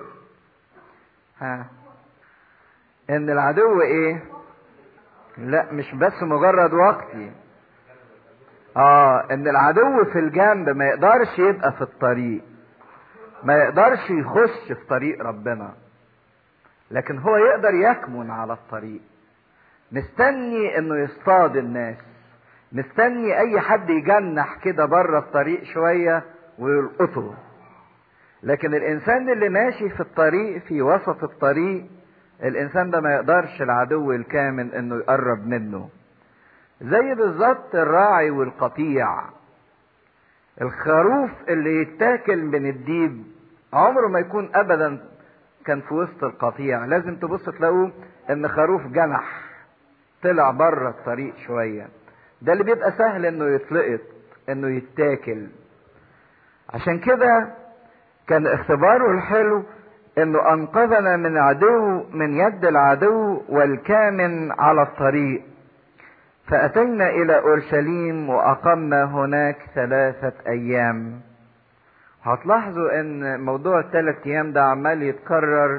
ها ان العدو ايه لا مش بس مجرد وقتي اه ان العدو في الجنب ما يقدرش يبقى في الطريق ما يقدرش يخش في طريق ربنا لكن هو يقدر يكمن على الطريق مستني انه يصطاد الناس مستني اي حد يجنح كده بره الطريق شويه ويلقطه لكن الانسان اللي ماشي في الطريق في وسط الطريق الانسان ده ما يقدرش العدو الكامن انه يقرب منه زي بالظبط الراعي والقطيع الخروف اللي يتاكل من الديب عمره ما يكون ابدا كان في وسط القطيع لازم تبص تلاقوه ان خروف جنح طلع بره الطريق شويه ده اللي بيبقى سهل انه يتلقط انه يتاكل عشان كده كان اختباره الحلو انه انقذنا من عدو من يد العدو والكامن على الطريق فاتينا الى اورشليم واقمنا هناك ثلاثه ايام هتلاحظوا ان موضوع الثلاث ايام ده عمال يتكرر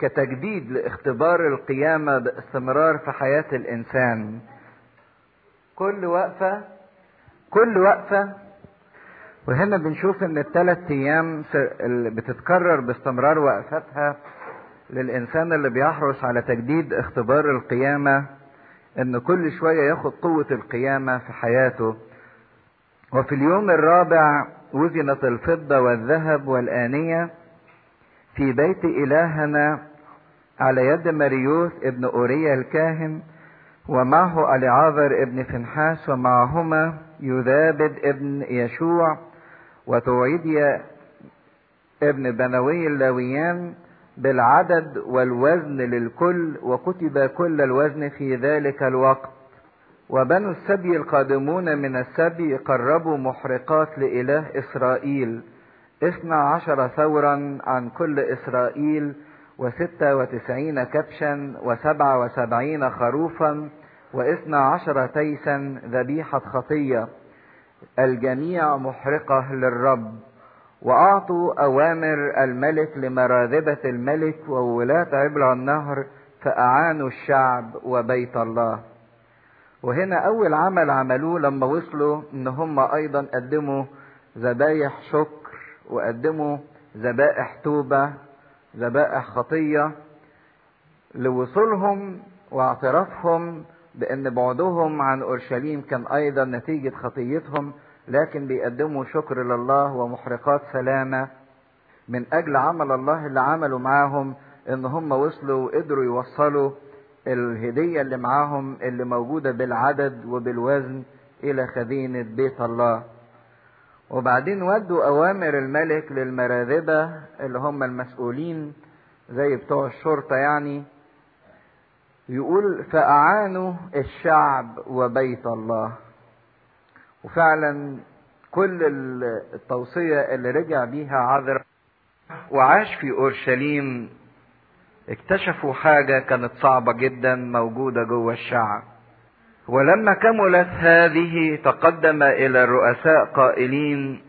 كتجديد لاختبار القيامه باستمرار في حياه الانسان كل وقفة كل وقفة وهنا بنشوف ان الثلاث ايام اللي بتتكرر باستمرار وقفتها للانسان اللي بيحرص على تجديد اختبار القيامة ان كل شوية ياخد قوة القيامة في حياته وفي اليوم الرابع وزنت الفضة والذهب والآنية في بيت إلهنا على يد مريوث ابن أوريا الكاهن ومعه أليعاذر ابن فنحاس ومعهما يذابد ابن يشوع وتوعيديا ابن بنوي اللاويان بالعدد والوزن للكل وكتب كل الوزن في ذلك الوقت وبنو السبي القادمون من السبي قربوا محرقات لإله إسرائيل اثنا عشر ثورا عن كل إسرائيل وستة وتسعين كبشا وسبعة وسبعين خروفا واثنا عشر تيسا ذبيحة خطية الجميع محرقة للرب وأعطوا أوامر الملك لمراذبة الملك وولاة عبر النهر فأعانوا الشعب وبيت الله وهنا أول عمل عملوه لما وصلوا إن هم أيضا قدموا ذبايح شكر وقدموا ذبائح توبة ذبائح خطية لوصولهم واعترافهم بأن بعدهم عن أورشليم كان أيضا نتيجة خطيتهم لكن بيقدموا شكر لله ومحرقات سلامة من أجل عمل الله اللي عمله معاهم إن هم وصلوا وقدروا يوصلوا الهدية اللي معاهم اللي موجودة بالعدد وبالوزن إلى خزينة بيت الله وبعدين ودوا أوامر الملك للمراذبة اللي هم المسؤولين زي بتوع الشرطة يعني يقول فأعانوا الشعب وبيت الله وفعلا كل التوصية اللي رجع بيها عذر وعاش في أورشليم اكتشفوا حاجة كانت صعبة جدا موجودة جوه الشعب ولما كملت هذه تقدم إلى الرؤساء قائلين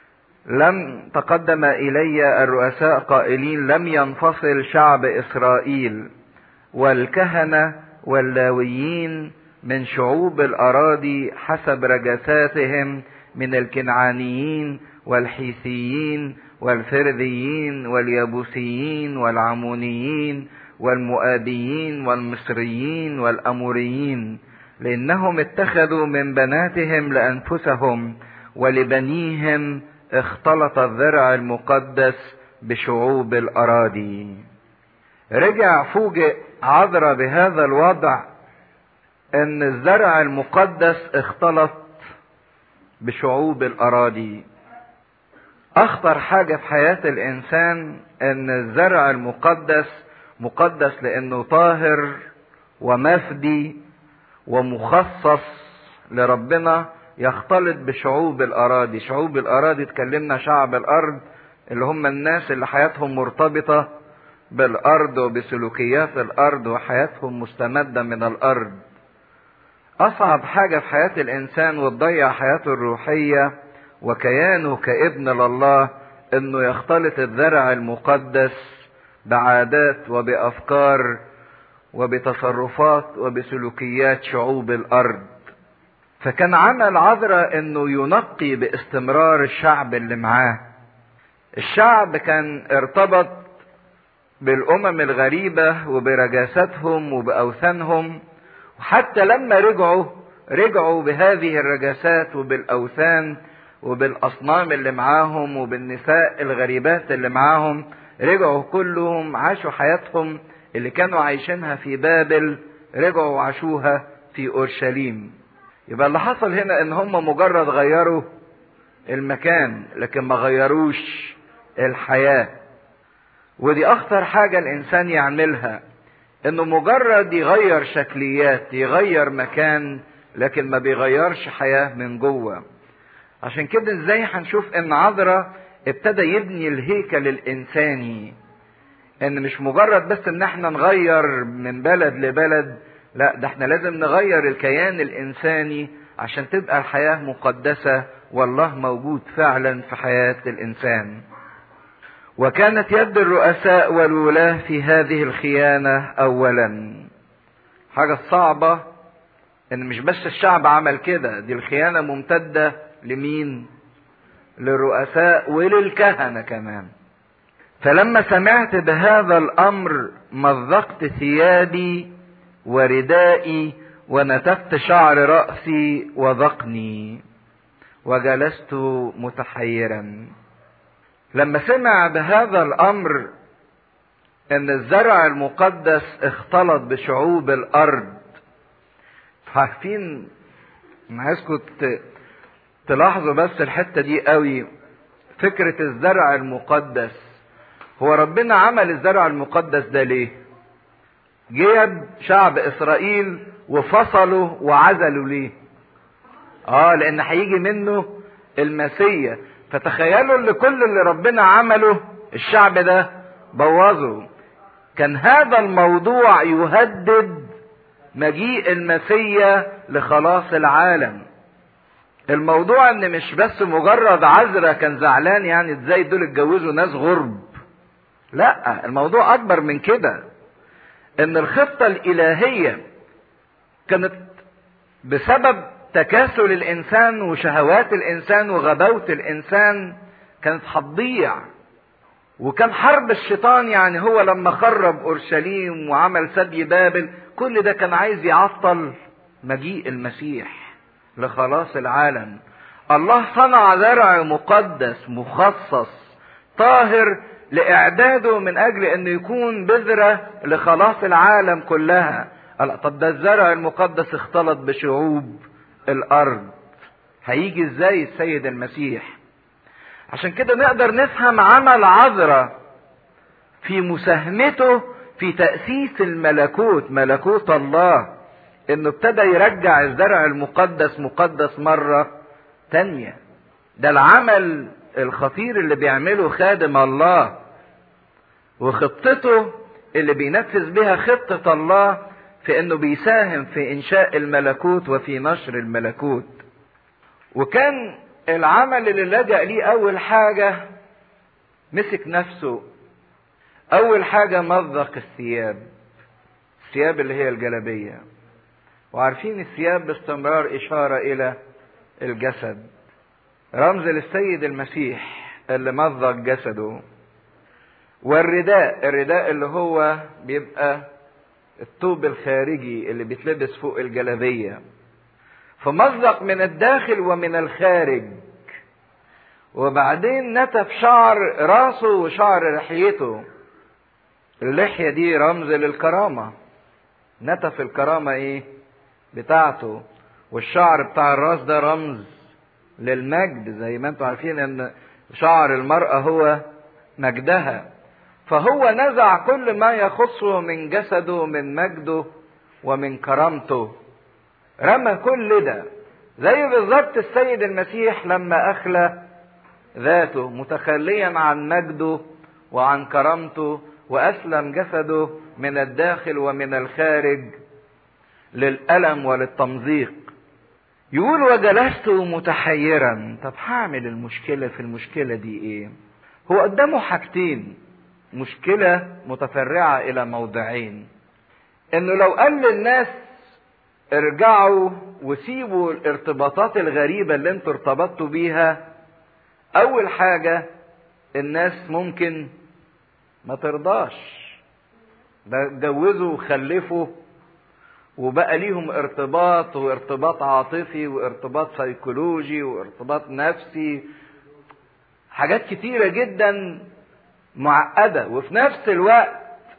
لم تقدم إلي الرؤساء قائلين لم ينفصل شعب إسرائيل والكهنة واللاويين من شعوب الأراضي حسب رجساتهم من الكنعانيين والحيثيين والفرذيين واليبوسيين والعمونيين والمؤابيين والمصريين والأموريين لأنهم اتخذوا من بناتهم لأنفسهم ولبنيهم اختلط الذرع المقدس بشعوب الأراضي رجع فوجئ عذرا بهذا الوضع ان الزرع المقدس اختلط بشعوب الاراضي اخطر حاجة في حياة الانسان ان الزرع المقدس مقدس لانه طاهر ومفدي ومخصص لربنا يختلط بشعوب الاراضي شعوب الاراضي اتكلمنا شعب الارض اللي هم الناس اللي حياتهم مرتبطة بالارض وبسلوكيات الارض وحياتهم مستمدة من الارض اصعب حاجة في حياة الانسان وتضيع حياته الروحية وكيانه كابن لله انه يختلط الذرع المقدس بعادات وبافكار وبتصرفات وبسلوكيات شعوب الارض فكان عمل عذرا انه ينقي باستمرار الشعب اللي معاه الشعب كان ارتبط بالامم الغريبة وبرجاستهم وباوثانهم وحتى لما رجعوا رجعوا بهذه الرجاسات وبالاوثان وبالاصنام اللي معاهم وبالنساء الغريبات اللي معاهم رجعوا كلهم عاشوا حياتهم اللي كانوا عايشينها في بابل رجعوا وعاشوها في اورشليم يبقى اللي حصل هنا ان هم مجرد غيروا المكان لكن ما غيروش الحياه ودي اخطر حاجه الانسان يعملها انه مجرد يغير شكليات يغير مكان لكن ما بيغيرش حياه من جوه عشان كده ازاي هنشوف ان عذرا ابتدى يبني الهيكل الانساني ان مش مجرد بس ان احنا نغير من بلد لبلد لا ده احنا لازم نغير الكيان الانساني عشان تبقى الحياه مقدسه والله موجود فعلا في حياه الانسان وكانت يد الرؤساء والولاة في هذه الخيانة أولا حاجة صعبة ان مش بس الشعب عمل كده دي الخيانة ممتدة لمين للرؤساء وللكهنة كمان فلما سمعت بهذا الامر مزقت ثيابي وردائي ونتفت شعر رأسي وذقني وجلست متحيرا لما سمع بهذا الامر ان الزرع المقدس اختلط بشعوب الارض عارفين انا عايزكم تلاحظوا بس الحته دي قوي فكره الزرع المقدس هو ربنا عمل الزرع المقدس ده ليه جيب شعب اسرائيل وفصلوا وعزلوا ليه اه لان هيجي منه المسيا فتخيلوا ان كل اللي ربنا عمله الشعب ده بوظه كان هذا الموضوع يهدد مجيء المسيا لخلاص العالم الموضوع ان مش بس مجرد عذرة كان زعلان يعني ازاي دول اتجوزوا ناس غرب لا الموضوع اكبر من كده ان الخطة الالهية كانت بسبب تكاسل الانسان وشهوات الانسان وغباوة الانسان كانت هتضيع وكان حرب الشيطان يعني هو لما خرب اورشليم وعمل سبي بابل كل ده كان عايز يعطل مجيء المسيح لخلاص العالم الله صنع زرع مقدس مخصص طاهر لاعداده من اجل انه يكون بذرة لخلاص العالم كلها طب ده الزرع المقدس اختلط بشعوب الارض هيجي ازاي السيد المسيح عشان كده نقدر نفهم عمل عذرة في مساهمته في تأسيس الملكوت ملكوت الله انه ابتدى يرجع الزرع المقدس مقدس مرة تانية ده العمل الخطير اللي بيعمله خادم الله وخطته اللي بينفذ بها خطة الله في انه بيساهم في انشاء الملكوت وفي نشر الملكوت وكان العمل اللي لجأ ليه اول حاجة مسك نفسه اول حاجة مضق الثياب الثياب اللي هي الجلبية وعارفين الثياب باستمرار اشارة الى الجسد رمز للسيد المسيح اللي مضق جسده والرداء الرداء اللي هو بيبقى الثوب الخارجي اللي بيتلبس فوق الجلبية فمزق من الداخل ومن الخارج وبعدين نتف شعر راسه وشعر لحيته اللحية دي رمز للكرامة نتف الكرامة ايه بتاعته والشعر بتاع الراس ده رمز للمجد زي ما انتم عارفين ان شعر المرأة هو مجدها فهو نزع كل ما يخصه من جسده من مجده ومن كرامته رمى كل ده زي بالظبط السيد المسيح لما اخلى ذاته متخليا عن مجده وعن كرامته واسلم جسده من الداخل ومن الخارج للالم وللتمزيق يقول وجلست متحيرا طب هعمل المشكله في المشكله دي ايه هو قدامه حاجتين مشكله متفرعه الى موضعين انه لو قال للناس ارجعوا وسيبوا الارتباطات الغريبة اللي انتوا ارتبطتوا بيها اول حاجة الناس ممكن ما ترضاش ده اتجوزوا وخلفوا وبقى ليهم ارتباط وارتباط عاطفي وارتباط سيكولوجي وارتباط نفسي حاجات كتيرة جدا معقدة وفي نفس الوقت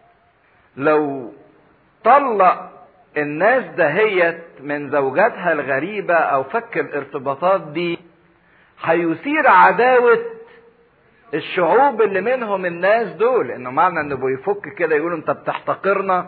لو طلق الناس دهيت من زوجاتها الغريبة او فك الارتباطات دي هيثير عداوة الشعوب اللي منهم الناس دول انه معنى انه بيفك كده يقولوا انت بتحتقرنا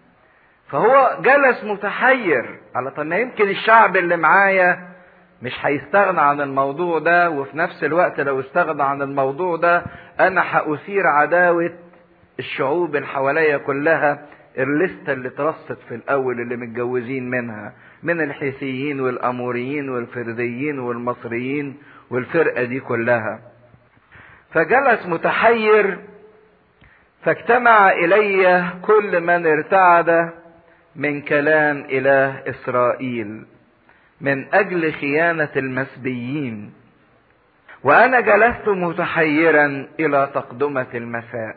فهو جلس متحير على طب ما يمكن الشعب اللي معايا مش هيستغنى عن الموضوع ده وفي نفس الوقت لو استغنى عن الموضوع ده انا هأثير عداوة الشعوب اللي حواليا كلها الليستة اللي اترصت في الأول اللي متجوزين منها من الحيثيين والأموريين والفرديين والمصريين والفرقة دي كلها فجلس متحير فاجتمع إلي كل من ارتعد من كلام اله اسرائيل من اجل خيانه المسبيين وانا جلست متحيرا الى تقدمه المساء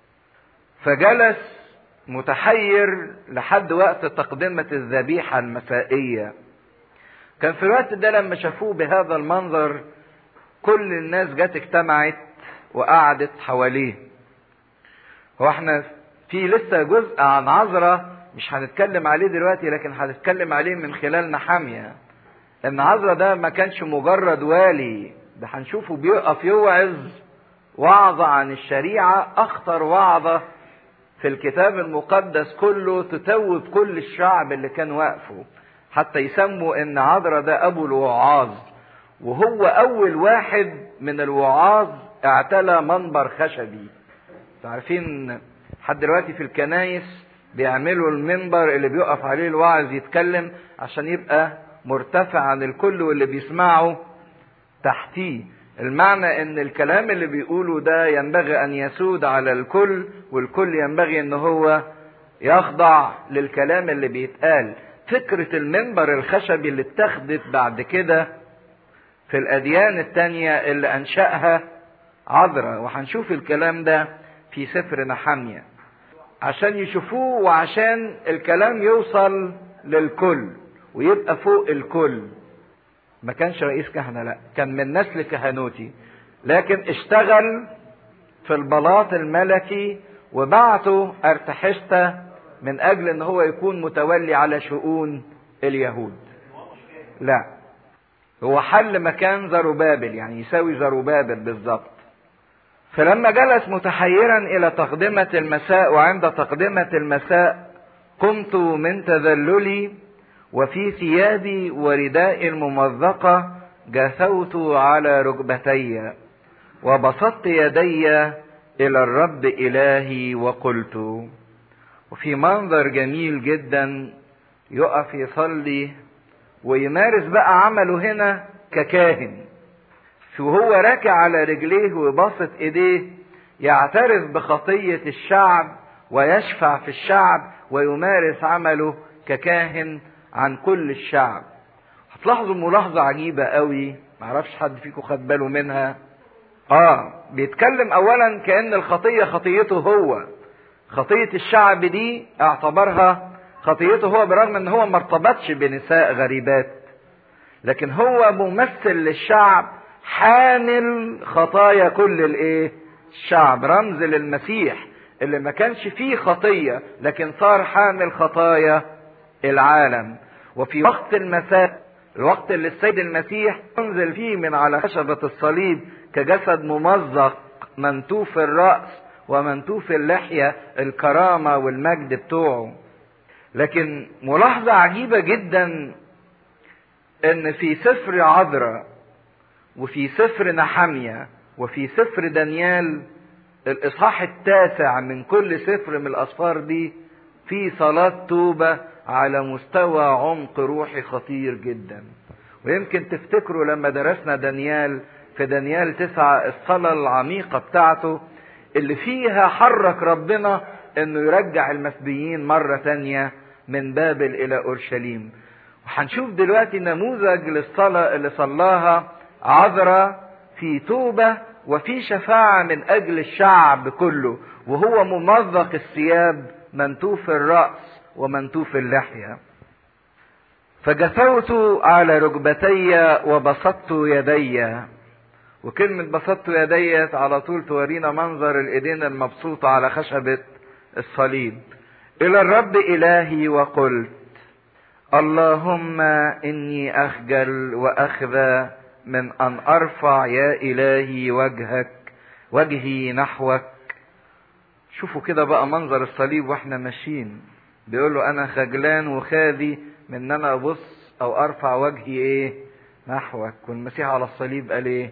فجلس متحير لحد وقت تقدمه الذبيحه المسائيه كان في الوقت ده لما شافوه بهذا المنظر كل الناس جت اجتمعت وقعدت حواليه هو احنا في لسه جزء عن عذرة مش هنتكلم عليه دلوقتي لكن هنتكلم عليه من خلال نحامية ان عذرة ده ما كانش مجرد والي ده هنشوفه بيقف يوعظ وعظة عن الشريعة اخطر وعظة في الكتاب المقدس كله تتوب كل الشعب اللي كان واقفه حتى يسموا ان عذرة ده ابو الوعاظ وهو اول واحد من الوعاظ اعتلى منبر خشبي عارفين لحد دلوقتي في الكنايس بيعملوا المنبر اللي بيقف عليه الواعظ يتكلم عشان يبقى مرتفع عن الكل واللي بيسمعه تحتيه المعنى ان الكلام اللي بيقوله ده ينبغي ان يسود على الكل والكل ينبغي ان هو يخضع للكلام اللي بيتقال فكرة المنبر الخشبي اللي اتخذت بعد كده في الأديان التانية اللي أنشأها عذرة وهنشوف الكلام ده في سفر نحمية عشان يشوفوه وعشان الكلام يوصل للكل ويبقى فوق الكل ما كانش رئيس كهنة لا كان من نسل كهنوتي لكن اشتغل في البلاط الملكي وبعته ارتحشته من اجل ان هو يكون متولي على شؤون اليهود لا هو حل مكان زروبابل يعني يساوي زروبابل بالظبط فلما جلس متحيرا الى تقدمة المساء وعند تقدمة المساء قمت من تذللي وفي ثيابي ورداء الممزقة جثوت على ركبتي وبسطت يدي الى الرب الهي وقلت وفي منظر جميل جدا يقف يصلي ويمارس بقى عمله هنا ككاهن وهو راكع على رجليه وباسط ايديه يعترف بخطية الشعب ويشفع في الشعب ويمارس عمله ككاهن عن كل الشعب هتلاحظوا ملاحظة عجيبة قوي معرفش حد فيكم خد باله منها اه بيتكلم اولا كأن الخطية خطيته هو خطية الشعب دي اعتبرها خطيته هو برغم ان هو ما ارتبطش بنساء غريبات لكن هو ممثل للشعب حامل خطايا كل الايه الشعب رمز للمسيح اللي ما كانش فيه خطية لكن صار حامل خطايا العالم وفي وقت المساء الوقت اللي السيد المسيح ينزل فيه من على خشبة الصليب كجسد ممزق منتوف الرأس ومنتوف اللحية الكرامة والمجد بتوعه لكن ملاحظة عجيبة جدا ان في سفر عذراء وفي سفر نحمية وفي سفر دانيال الاصحاح التاسع من كل سفر من الاسفار دي في صلاة توبة على مستوى عمق روحي خطير جدا ويمكن تفتكروا لما درسنا دانيال في دانيال تسعة الصلاة العميقة بتاعته اللي فيها حرك ربنا انه يرجع المسبيين مرة تانية من بابل الى اورشليم وهنشوف دلوقتي نموذج للصلاة اللي صلاها عذرة في توبة وفي شفاعة من اجل الشعب كله وهو ممزق الثياب منتوف الرأس ومنتوف اللحية فجثوت على ركبتي وبسطت يدي وكلمة بسطت يدي على طول تورينا منظر الايدين المبسوطة على خشبة الصليب الى الرب الهي وقلت اللهم اني اخجل واخذى من ان ارفع يا الهي وجهك وجهي نحوك شوفوا كده بقى منظر الصليب واحنا ماشيين بيقول له انا خجلان وخاذي من ان انا ابص او ارفع وجهي ايه نحوك والمسيح على الصليب قال ايه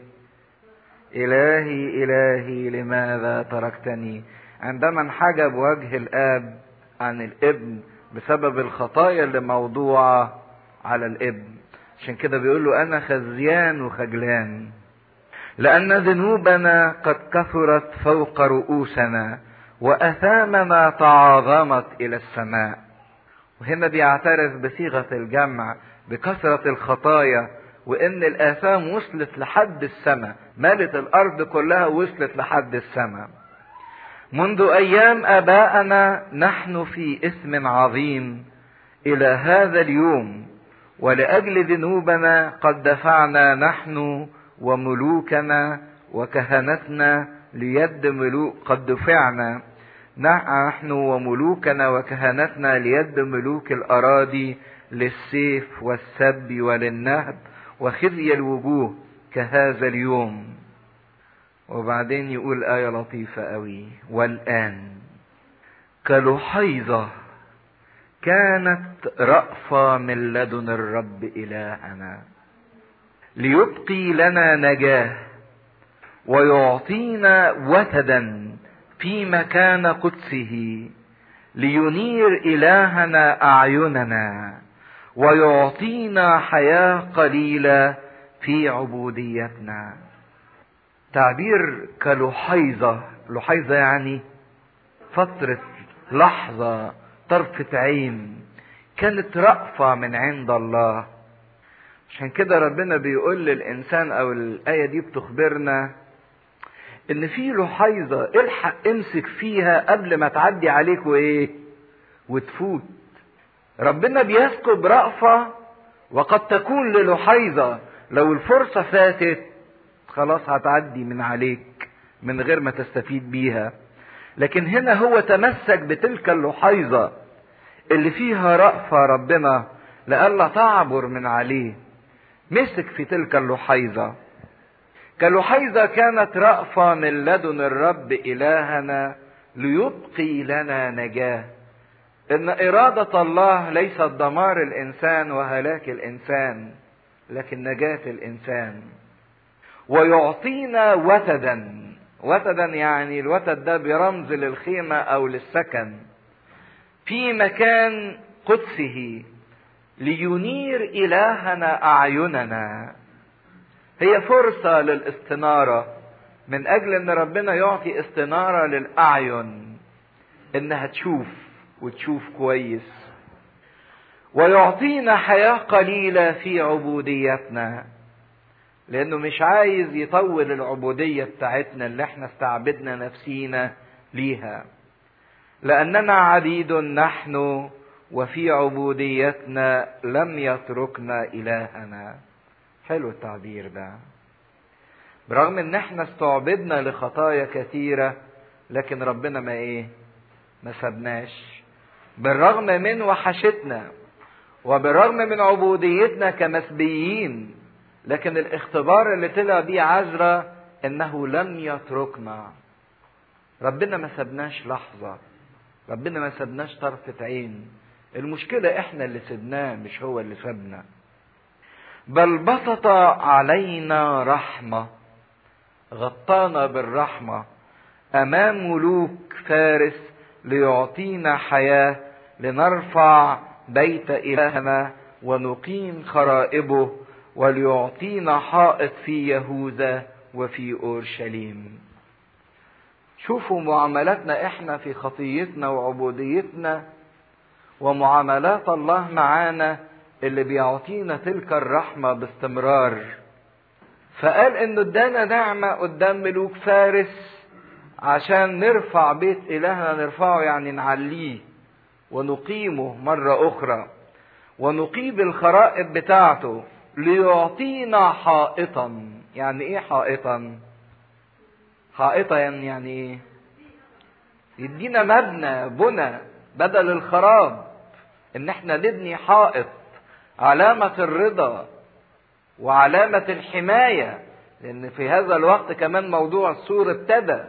الهي الهي لماذا تركتني عندما انحجب وجه الاب عن الابن بسبب الخطايا اللي موضوعة على الابن عشان كده بيقول له انا خزيان وخجلان لان ذنوبنا قد كثرت فوق رؤوسنا واثامنا تعاظمت الى السماء وهنا بيعترف بصيغة الجمع بكثرة الخطايا وإن الآثام وصلت لحد السماء مالت الأرض كلها وصلت لحد السماء منذ أيام آبائنا نحن في إثم عظيم إلى هذا اليوم ولأجل ذنوبنا قد دفعنا نحن وملوكنا وكهنتنا ليد ملوك قد دفعنا نحن وملوكنا وكهنتنا ليد ملوك الأراضي للسيف والسب وللنهب وخزي الوجوه كهذا اليوم وبعدين يقول آية لطيفة قوي والآن كلحيظة كانت رأفة من لدن الرب إلهنا ليبقي لنا نجاه ويعطينا وتدا في مكان قدسه لينير إلهنا أعيننا ويعطينا حياة قليلة في عبوديتنا تعبير كلحيظة لحيظة يعني فترة لحظة طرفة عين كانت رأفة من عند الله عشان كده ربنا بيقول للإنسان أو الآية دي بتخبرنا إن في لحيظة الحق امسك فيها قبل ما تعدي عليك وإيه وتفوت ربنا بيسكب رأفة وقد تكون للحيظة لو الفرصة فاتت خلاص هتعدي من عليك من غير ما تستفيد بيها لكن هنا هو تمسك بتلك اللحيظة اللي فيها رأفة ربنا لئلا تعبر من عليه مسك في تلك اللحيظة كاللحيظة كانت رأفة من لدن الرب إلهنا ليبقي لنا نجاه إن إرادة الله ليست دمار الإنسان وهلاك الإنسان لكن نجاة الإنسان ويعطينا وتدا وتدا يعني الوتد ده برمز للخيمة أو للسكن في مكان قدسه لينير إلهنا أعيننا هي فرصة للاستنارة من أجل أن ربنا يعطي استنارة للأعين إنها تشوف وتشوف كويس ويعطينا حياة قليلة في عبوديتنا لأنه مش عايز يطول العبودية بتاعتنا اللي احنا استعبدنا نفسينا ليها لأننا عبيد نحن وفي عبوديتنا لم يتركنا إلهنا حلو التعبير ده برغم ان احنا استعبدنا لخطايا كثيرة لكن ربنا ما ايه ما سبناش بالرغم من وحشتنا وبالرغم من عبوديتنا كمسبيين لكن الاختبار اللي طلع بيه عذرة انه لم يتركنا ربنا ما سبناش لحظة ربنا ما سبناش طرفة عين المشكلة احنا اللي سبناه مش هو اللي سبنا بل بسط علينا رحمة غطانا بالرحمة أمام ملوك فارس ليعطينا حياة لنرفع بيت إلهنا ونقيم خرائبه وليعطينا حائط في يهوذا وفي أورشليم شوفوا معاملاتنا احنا في خطيتنا وعبوديتنا ومعاملات الله معانا اللي بيعطينا تلك الرحمة باستمرار فقال انه ادانا نعمة قدام ملوك فارس عشان نرفع بيت الهنا نرفعه يعني نعليه ونقيمه مرة اخرى ونقيم الخرائب بتاعته ليعطينا حائطا يعني ايه حائطا حائطا يعني ايه يدينا مبنى بنى بدل الخراب ان احنا نبني حائط علامة الرضا وعلامة الحماية لأن في هذا الوقت كمان موضوع السور ابتدى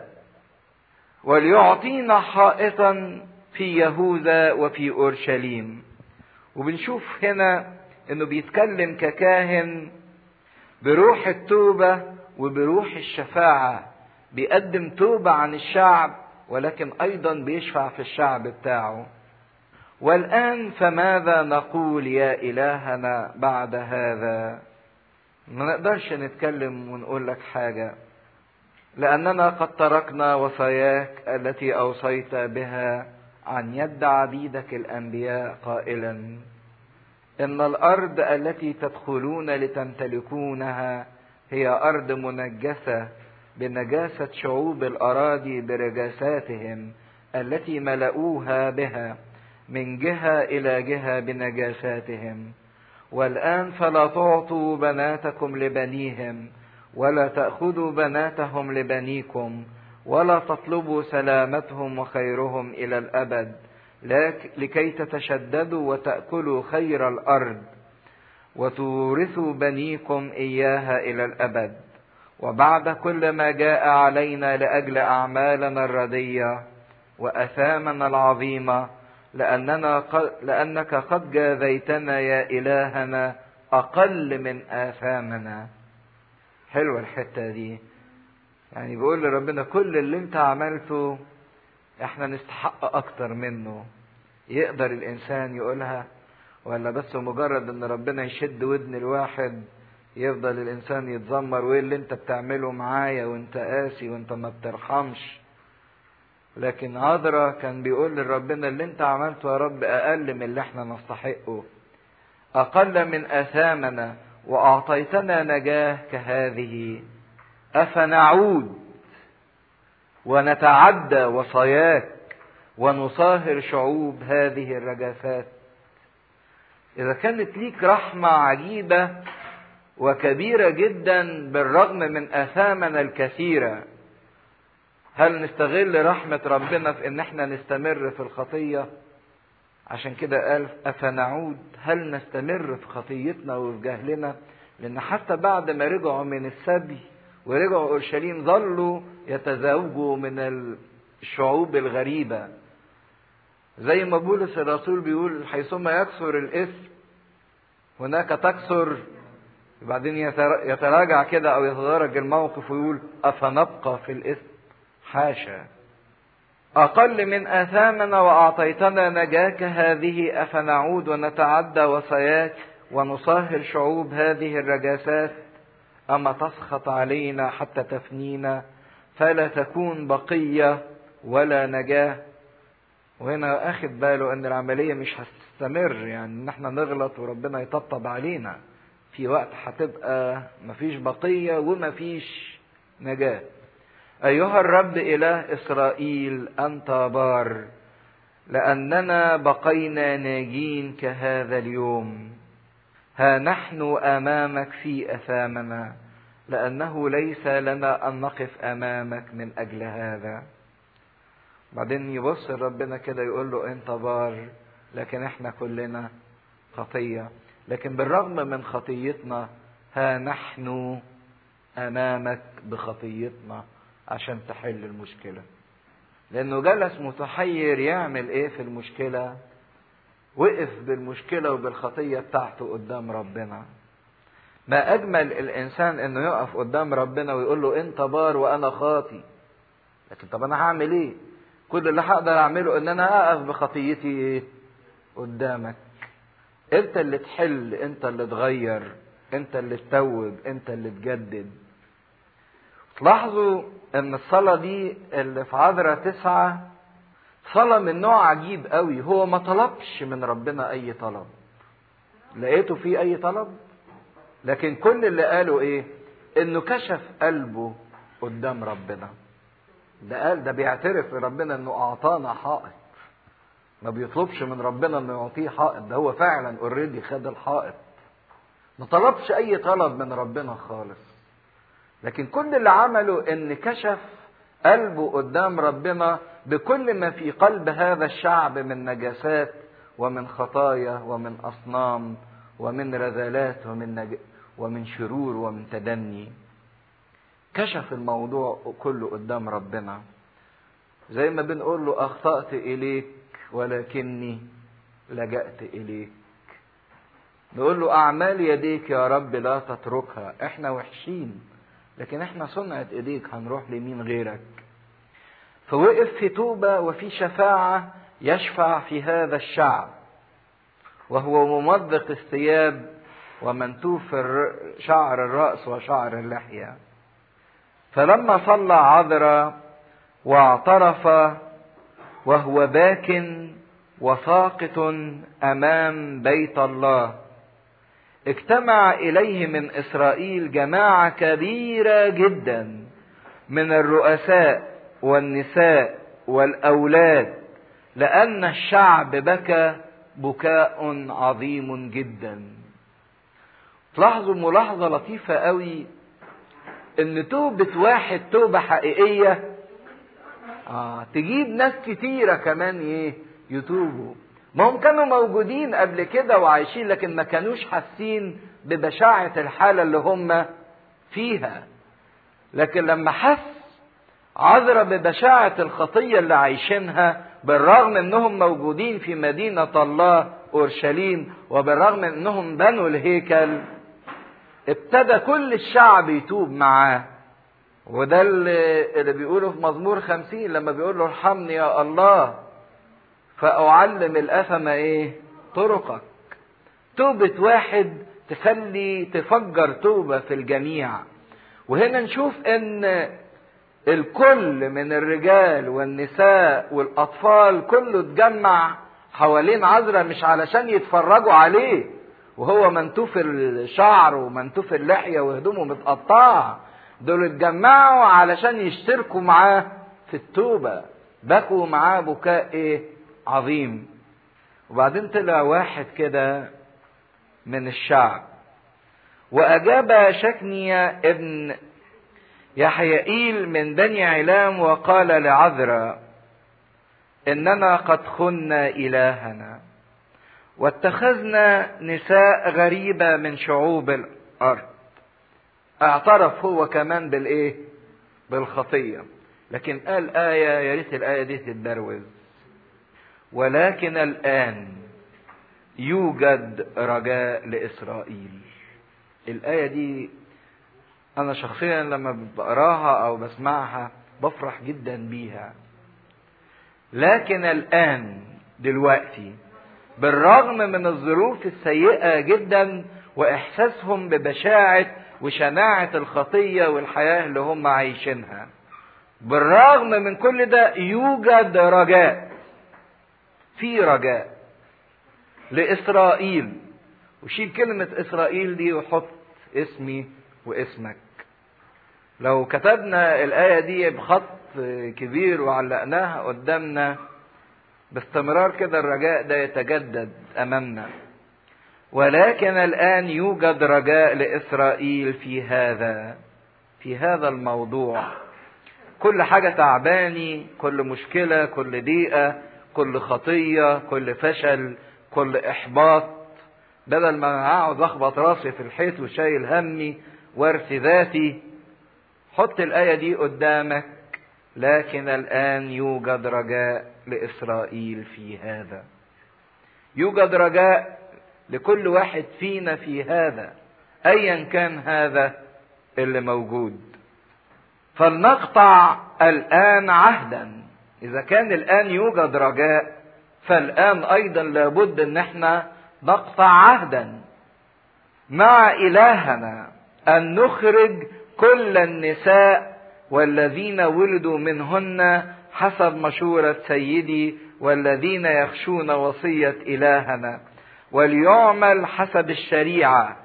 وليعطينا حائطا في يهوذا وفي أورشليم وبنشوف هنا انه بيتكلم ككاهن بروح التوبة وبروح الشفاعة بيقدم توبة عن الشعب ولكن أيضا بيشفع في الشعب بتاعه والآن فماذا نقول يا إلهنا بعد هذا ما نقدرش نتكلم ونقول لك حاجة لأننا قد تركنا وصاياك التي أوصيت بها عن يد عبيدك الانبياء قائلا ان الارض التي تدخلون لتمتلكونها هي ارض منجسه بنجاسه شعوب الاراضي برجاساتهم التي ملؤوها بها من جهه الى جهه بنجاساتهم والان فلا تعطوا بناتكم لبنيهم ولا تاخذوا بناتهم لبنيكم ولا تطلبوا سلامتهم وخيرهم الى الابد لكي تتشددوا وتاكلوا خير الارض وتورثوا بنيكم اياها الى الابد وبعد كل ما جاء علينا لاجل اعمالنا الرديه واثامنا العظيمه لاننا قد لانك قد جاذيتنا يا الهنا اقل من اثامنا حلوه الحته دي يعني بيقول لربنا كل اللي انت عملته احنا نستحق اكتر منه يقدر الانسان يقولها ولا بس مجرد ان ربنا يشد ودن الواحد يفضل الانسان يتذمر وايه اللي انت بتعمله معايا وانت قاسي وانت ما بترحمش لكن عذرا كان بيقول لربنا اللي انت عملته يا رب اقل من اللي احنا نستحقه اقل من اثامنا واعطيتنا نجاه كهذه افنعود ونتعدى وصاياك ونصاهر شعوب هذه الرجفات اذا كانت ليك رحمه عجيبه وكبيره جدا بالرغم من اثامنا الكثيره هل نستغل رحمه ربنا في ان احنا نستمر في الخطيه عشان كده قال افنعود هل نستمر في خطيتنا وفي جهلنا لان حتى بعد ما رجعوا من السبي ورجعوا اورشليم ظلوا يتزوجوا من الشعوب الغريبه زي ما بولس الرسول بيقول حيثما يكثر الاسم هناك تكثر بعدين يتراجع كده او يتدرج الموقف ويقول افنبقى في الاسم حاشا اقل من اثامنا واعطيتنا نجاك هذه افنعود ونتعدى وصاياك ونصاهر شعوب هذه الرجاسات اما تسخط علينا حتى تفنينا فلا تكون بقيه ولا نجاه وهنا اخد باله ان العمليه مش هتستمر يعني ان احنا نغلط وربنا يطبطب علينا في وقت هتبقى مفيش بقيه ومفيش نجاه ايها الرب اله اسرائيل انت بار لاننا بقينا ناجين كهذا اليوم ها نحن امامك في اثامنا لانه ليس لنا ان نقف امامك من اجل هذا بعدين يبص ربنا كده يقول له انت بار لكن احنا كلنا خطيه لكن بالرغم من خطيتنا ها نحن امامك بخطيتنا عشان تحل المشكله لانه جلس متحير يعمل ايه في المشكله وقف بالمشكله وبالخطيه بتاعته قدام ربنا ما اجمل الانسان انه يقف قدام ربنا ويقول له انت بار وانا خاطي لكن طب انا هعمل ايه كل اللي هقدر اعمله ان انا اقف بخطيتي ايه قدامك انت اللي تحل انت اللي تغير انت اللي تتوب انت اللي تجدد تلاحظوا ان الصلاة دي اللي في عذرة تسعة صلاة من نوع عجيب قوي هو ما طلبش من ربنا اي طلب لقيته فيه اي طلب لكن كل اللي قاله ايه انه كشف قلبه قدام ربنا ده قال ده بيعترف لربنا انه اعطانا حائط ما بيطلبش من ربنا انه يعطيه حائط ده هو فعلا اوريدي خد الحائط ما طلبش اي طلب من ربنا خالص لكن كل اللي عمله ان كشف قلبه قدام ربنا بكل ما في قلب هذا الشعب من نجاسات ومن خطايا ومن اصنام ومن رذالات ومن نج... ومن شرور ومن تدني كشف الموضوع كله قدام ربنا زي ما بنقول له اخطات اليك ولكني لجأت اليك نقول له اعمال يديك يا رب لا تتركها احنا وحشين لكن احنا صنعت ايديك هنروح لمين غيرك فوقف في توبة وفي شفاعة يشفع في هذا الشعب وهو ممزق الثياب ومنتوف شعر الرأس وشعر اللحية فلما صلى عذرا واعترف وهو باك وساقط امام بيت الله اجتمع اليه من اسرائيل جماعه كبيره جدا من الرؤساء والنساء والاولاد لان الشعب بكى بكاء عظيم جدا تلاحظوا ملاحظه لطيفه قوي ان توبه واحد توبه حقيقيه آه تجيب ناس كتيره كمان ايه يتوبوا ما هم كانوا موجودين قبل كده وعايشين لكن ما كانوش حاسين ببشاعة الحالة اللي هم فيها لكن لما حس عذرة ببشاعة الخطية اللي عايشينها بالرغم انهم موجودين في مدينة الله اورشليم وبالرغم انهم بنوا الهيكل ابتدى كل الشعب يتوب معاه وده اللي, اللي بيقوله في مزمور خمسين لما بيقول له ارحمني يا الله فأعلم الأثم إيه؟ طرقك. توبة واحد تخلي تفجر توبة في الجميع. وهنا نشوف إن الكل من الرجال والنساء والأطفال كله اتجمع حوالين عذرا مش علشان يتفرجوا عليه وهو منتوف الشعر ومنتوف اللحية وهدومه متقطعة دول اتجمعوا علشان يشتركوا معاه في التوبة بكوا معاه بكاء ايه عظيم وبعدين طلع واحد كده من الشعب وأجاب شكنيا ابن يحيائيل من بني علام وقال لعذرا إننا قد خنا إلهنا واتخذنا نساء غريبة من شعوب الأرض اعترف هو كمان بالإيه بالخطية لكن قال آية يا ريت الآية دي تتبروز ولكن الآن يوجد رجاء لإسرائيل الآية دي أنا شخصيا لما بقراها أو بسمعها بفرح جدا بيها لكن الآن دلوقتي بالرغم من الظروف السيئة جدا وإحساسهم ببشاعة وشناعة الخطية والحياة اللي هم عايشينها بالرغم من كل ده يوجد رجاء في رجاء لإسرائيل وشيل كلمة إسرائيل دي وحط اسمي واسمك لو كتبنا الآية دي بخط كبير وعلقناها قدامنا باستمرار كده الرجاء ده يتجدد أمامنا ولكن الآن يوجد رجاء لإسرائيل في هذا في هذا الموضوع كل حاجة تعباني كل مشكلة كل ضيقة كل خطية كل فشل كل إحباط بدل ما أقعد أخبط راسي في الحيط وشايل همي وارث ذاتي حط الآية دي قدامك لكن الآن يوجد رجاء لإسرائيل في هذا يوجد رجاء لكل واحد فينا في هذا أيا كان هذا اللي موجود فلنقطع الآن عهدا إذا كان الآن يوجد رجاء فالآن أيضا لابد أن احنا نقطع عهدا مع إلهنا أن نخرج كل النساء والذين ولدوا منهن حسب مشورة سيدي والذين يخشون وصية إلهنا وليعمل حسب الشريعة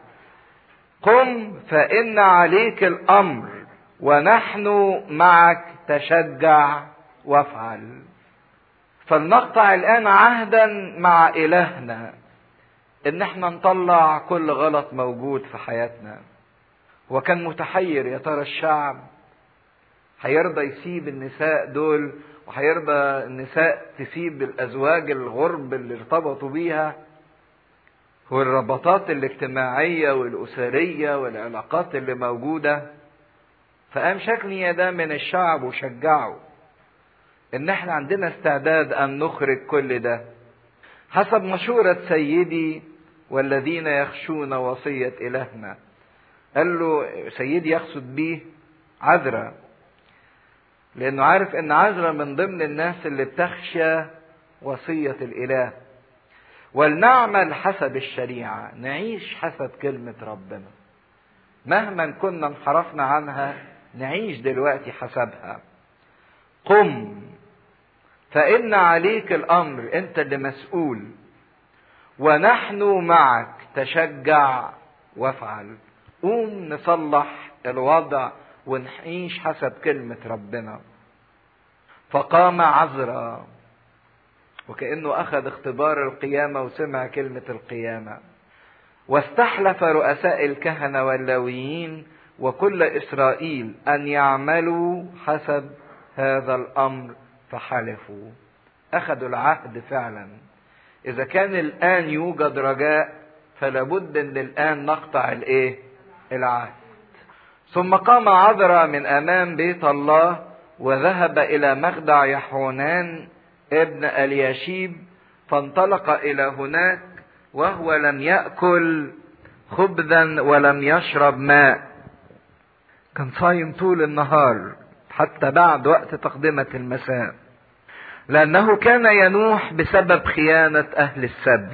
قم فإن عليك الأمر ونحن معك تشجع وافعل فلنقطع الآن عهدا مع إلهنا إن احنا نطلع كل غلط موجود في حياتنا وكان متحير يا ترى الشعب هيرضى يسيب النساء دول وهيرضى النساء تسيب الأزواج الغرب اللي ارتبطوا بيها والربطات الاجتماعية والأسرية والعلاقات اللي موجودة فقام شكني ده من الشعب وشجعه ان احنا عندنا استعداد ان نخرج كل ده حسب مشورة سيدي والذين يخشون وصية إلهنا قال له سيدي يقصد بيه عذرا لأنه عارف أن عذرا من ضمن الناس اللي بتخشى وصية الإله ولنعمل حسب الشريعة نعيش حسب كلمة ربنا مهما كنا انحرفنا عنها نعيش دلوقتي حسبها قم فإن عليك الأمر أنت اللي مسؤول ونحن معك تشجع وافعل قوم نصلح الوضع ونعيش حسب كلمة ربنا فقام عذرا وكأنه أخذ اختبار القيامة وسمع كلمة القيامة واستحلف رؤساء الكهنة واللاويين وكل إسرائيل أن يعملوا حسب هذا الأمر فحلفوا أخذوا العهد فعلا إذا كان الآن يوجد رجاء فلابد أن الآن نقطع الإيه؟ العهد ثم قام عذرا من أمام بيت الله وذهب إلى مخدع يحونان ابن الياشيب فانطلق إلى هناك وهو لم يأكل خبزا ولم يشرب ماء كان صايم طول النهار حتى بعد وقت تقدمة المساء لأنه كان ينوح بسبب خيانة أهل السبي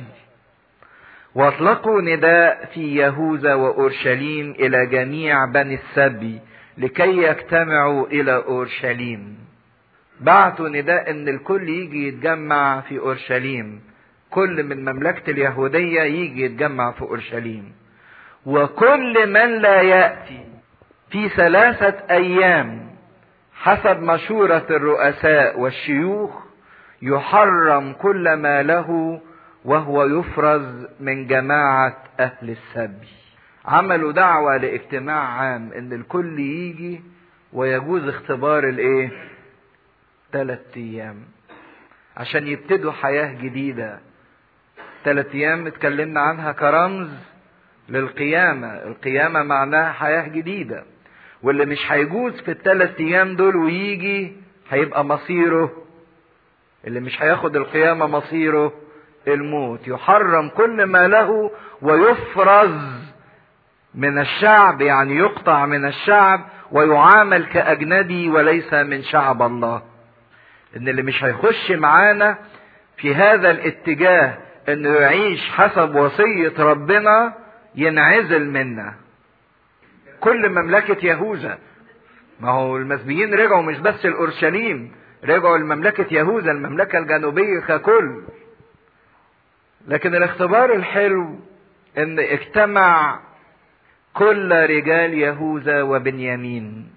واطلقوا نداء في يهوذا وأورشليم إلى جميع بني السبي لكي يجتمعوا إلى أورشليم بعتوا نداء إن الكل يجي يتجمع في أورشليم كل من مملكة اليهودية يجي يتجمع في أورشليم وكل من لا يأتي في ثلاثة أيام حسب مشورة الرؤساء والشيوخ يحرم كل ما له وهو يفرز من جماعة أهل السبي عملوا دعوة لاجتماع عام ان الكل يجي ويجوز اختبار الايه ثلاث ايام عشان يبتدوا حياة جديدة ثلاث ايام اتكلمنا عنها كرمز للقيامة القيامة معناها حياة جديدة واللي مش هيجوز في الثلاث ايام دول ويجي هيبقى مصيره اللي مش هياخد القيامة مصيره الموت يحرم كل ما له ويفرز من الشعب يعني يقطع من الشعب ويعامل كأجنبي وليس من شعب الله ان اللي مش هيخش معانا في هذا الاتجاه انه يعيش حسب وصية ربنا ينعزل منا كل مملكة يهوذا ما هو المسبيين رجعوا مش بس الأورشليم رجعوا لمملكة يهوذا المملكة الجنوبية ككل لكن الاختبار الحلو ان اجتمع كل رجال يهوذا وبنيامين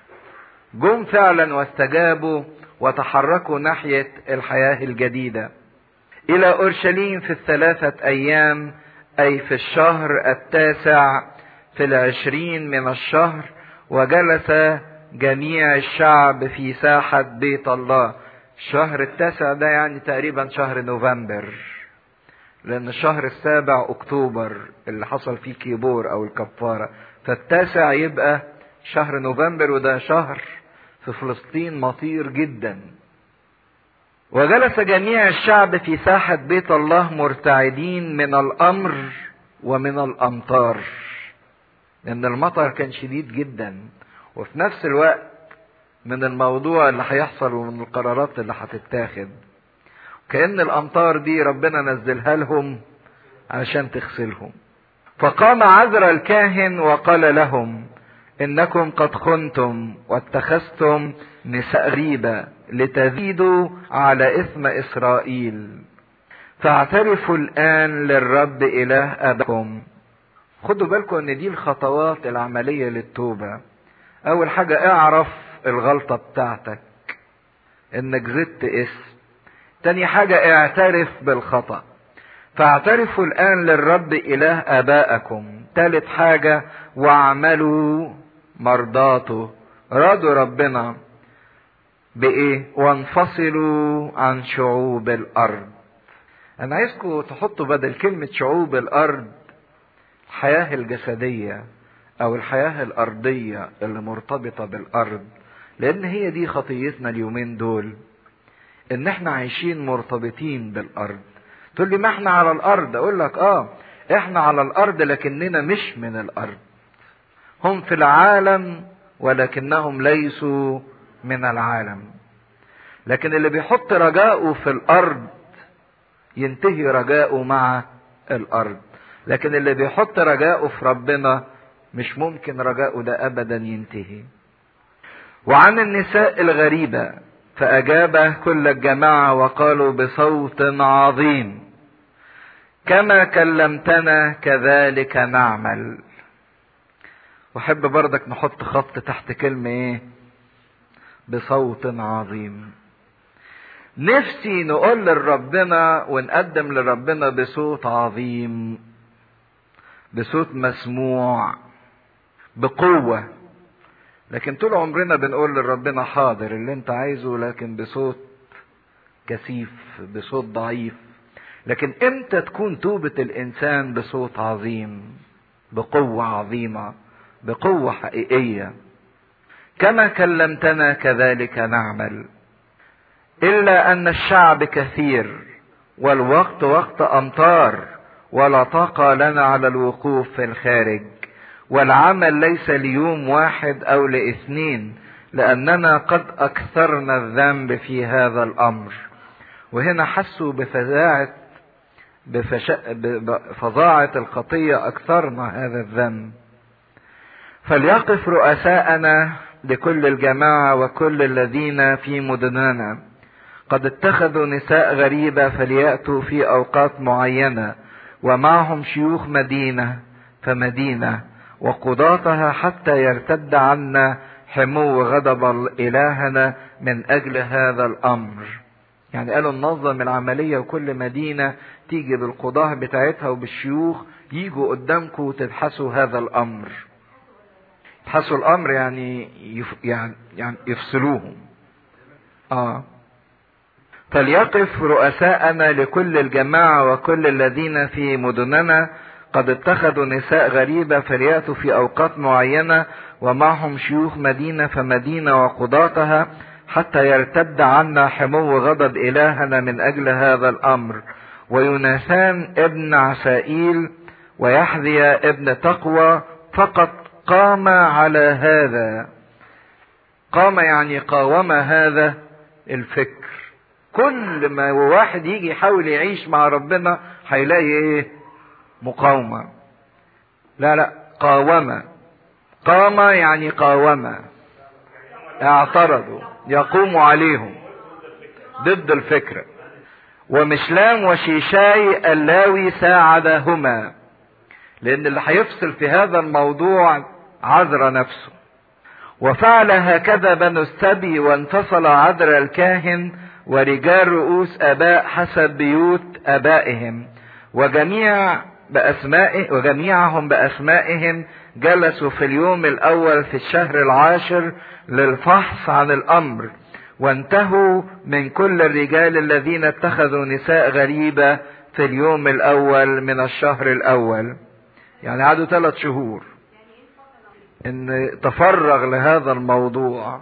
جم فعلا واستجابوا وتحركوا ناحية الحياة الجديدة إلى أورشليم في الثلاثة أيام أي في الشهر التاسع في العشرين من الشهر وجلس جميع الشعب في ساحة بيت الله الشهر التاسع ده يعني تقريبا شهر نوفمبر لأن الشهر السابع أكتوبر اللي حصل فيه كيبور أو الكفارة فالتاسع يبقى شهر نوفمبر وده شهر في فلسطين مطير جدا وجلس جميع الشعب في ساحة بيت الله مرتعدين من الأمر ومن الأمطار لأن المطر كان شديد جدا وفي نفس الوقت من الموضوع اللي هيحصل ومن القرارات اللي هتتاخد كأن الأمطار دي ربنا نزلها لهم عشان تغسلهم فقام عذرا الكاهن وقال لهم إنكم قد خنتم واتخذتم نساء غيبة لتزيدوا على إثم إسرائيل فاعترفوا الآن للرب إله أباكم خدوا بالكم إن دي الخطوات العملية للتوبة أول حاجة اعرف الغلطة بتاعتك إنك زدت اسم تاني حاجة اعترف بالخطأ فاعترفوا الآن للرب إله آبائكم تالت حاجة واعملوا مرضاته رادوا ربنا بإيه وانفصلوا عن شعوب الأرض أنا عايزكم تحطوا بدل كلمة شعوب الأرض الحياة الجسدية أو الحياة الأرضية اللي مرتبطة بالأرض لأن هي دي خطيتنا اليومين دول ان احنا عايشين مرتبطين بالارض تقول لي ما احنا على الارض اقول لك اه احنا على الارض لكننا مش من الارض هم في العالم ولكنهم ليسوا من العالم لكن اللي بيحط رجاءه في الارض ينتهي رجاءه مع الارض لكن اللي بيحط رجاءه في ربنا مش ممكن رجاءه ده ابدا ينتهي وعن النساء الغريبه فأجاب كل الجماعة وقالوا بصوت عظيم كما كلمتنا كذلك نعمل واحب بردك نحط خط تحت كلمة ايه بصوت عظيم نفسي نقول لربنا ونقدم لربنا بصوت عظيم بصوت مسموع بقوة لكن طول عمرنا بنقول لربنا حاضر اللي انت عايزه لكن بصوت كثيف بصوت ضعيف لكن امتى تكون توبة الانسان بصوت عظيم بقوة عظيمة بقوة حقيقية كما كلمتنا كذلك نعمل الا ان الشعب كثير والوقت وقت امطار ولا طاقة لنا على الوقوف في الخارج والعمل ليس ليوم واحد او لاثنين لاننا قد اكثرنا الذنب في هذا الامر وهنا حسوا بفزاعة بفش... بفظاعة الخطية اكثرنا هذا الذنب فليقف رؤساءنا لكل الجماعة وكل الذين في مدننا قد اتخذوا نساء غريبة فليأتوا في أوقات معينة ومعهم شيوخ مدينة فمدينة وقضاتها حتى يرتد عنا حمو غضب إلهنا من أجل هذا الأمر يعني قالوا ننظم العملية وكل مدينة تيجي بالقضاة بتاعتها وبالشيوخ يجوا قدامكم وتبحثوا هذا الأمر يبحثوا الأمر يعني يف يعني, يعني يفصلوهم آه فليقف رؤساءنا لكل الجماعة وكل الذين في مدننا قد اتخذوا نساء غريبة فليأتوا في أوقات معينة ومعهم شيوخ مدينة فمدينة وقضاتها حتى يرتد عنا حمو غضب إلهنا من أجل هذا الأمر ويوناثان ابن عسائيل ويحذي ابن تقوى فقط قام على هذا قام يعني قاوم هذا الفكر كل ما واحد يجي يحاول يعيش مع ربنا هيلاقي ايه مقاومة لا لا قاوم قام يعني قاوم اعترضوا يقوم عليهم ضد الفكرة ومشلام وشيشاي اللاوي ساعدهما لان اللي هيفصل في هذا الموضوع عذر نفسه وفعل هكذا بنو السبي وانفصل عذر الكاهن ورجال رؤوس اباء حسب بيوت ابائهم وجميع باسماء وجميعهم باسمائهم جلسوا في اليوم الاول في الشهر العاشر للفحص عن الامر وانتهوا من كل الرجال الذين اتخذوا نساء غريبة في اليوم الاول من الشهر الاول يعني عادوا ثلاث شهور ان تفرغ لهذا الموضوع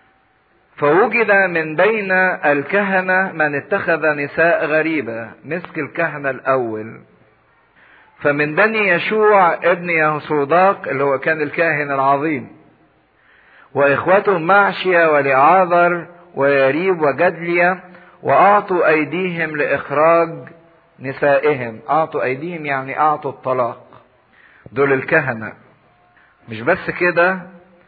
فوجد من بين الكهنة من اتخذ نساء غريبة مسك الكهنة الأول فمن بني يشوع ابن يهوصوداق اللي هو كان الكاهن العظيم وإخوته معشية ولعاذر ويريب وجدلية وأعطوا أيديهم لإخراج نسائهم أعطوا أيديهم يعني أعطوا الطلاق دول الكهنة مش بس كده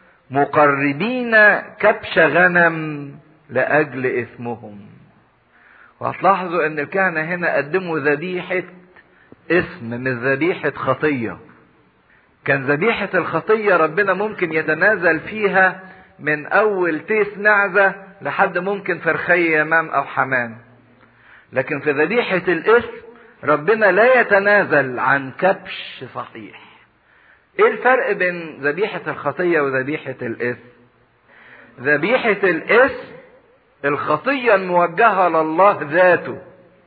مقربين كبش غنم لاجل اثمهم وهتلاحظوا ان الكهنة هنا قدموا ذبيحة اسم مش ذبيحة خطية كان ذبيحة الخطية ربنا ممكن يتنازل فيها من اول تيس نعزة لحد ممكن فرخية يمام او حمام لكن في ذبيحة الاسم ربنا لا يتنازل عن كبش صحيح ايه الفرق بين ذبيحة الخطية وذبيحة الإثم؟ ذبيحة الإثم الخطية الموجهة لله ذاته.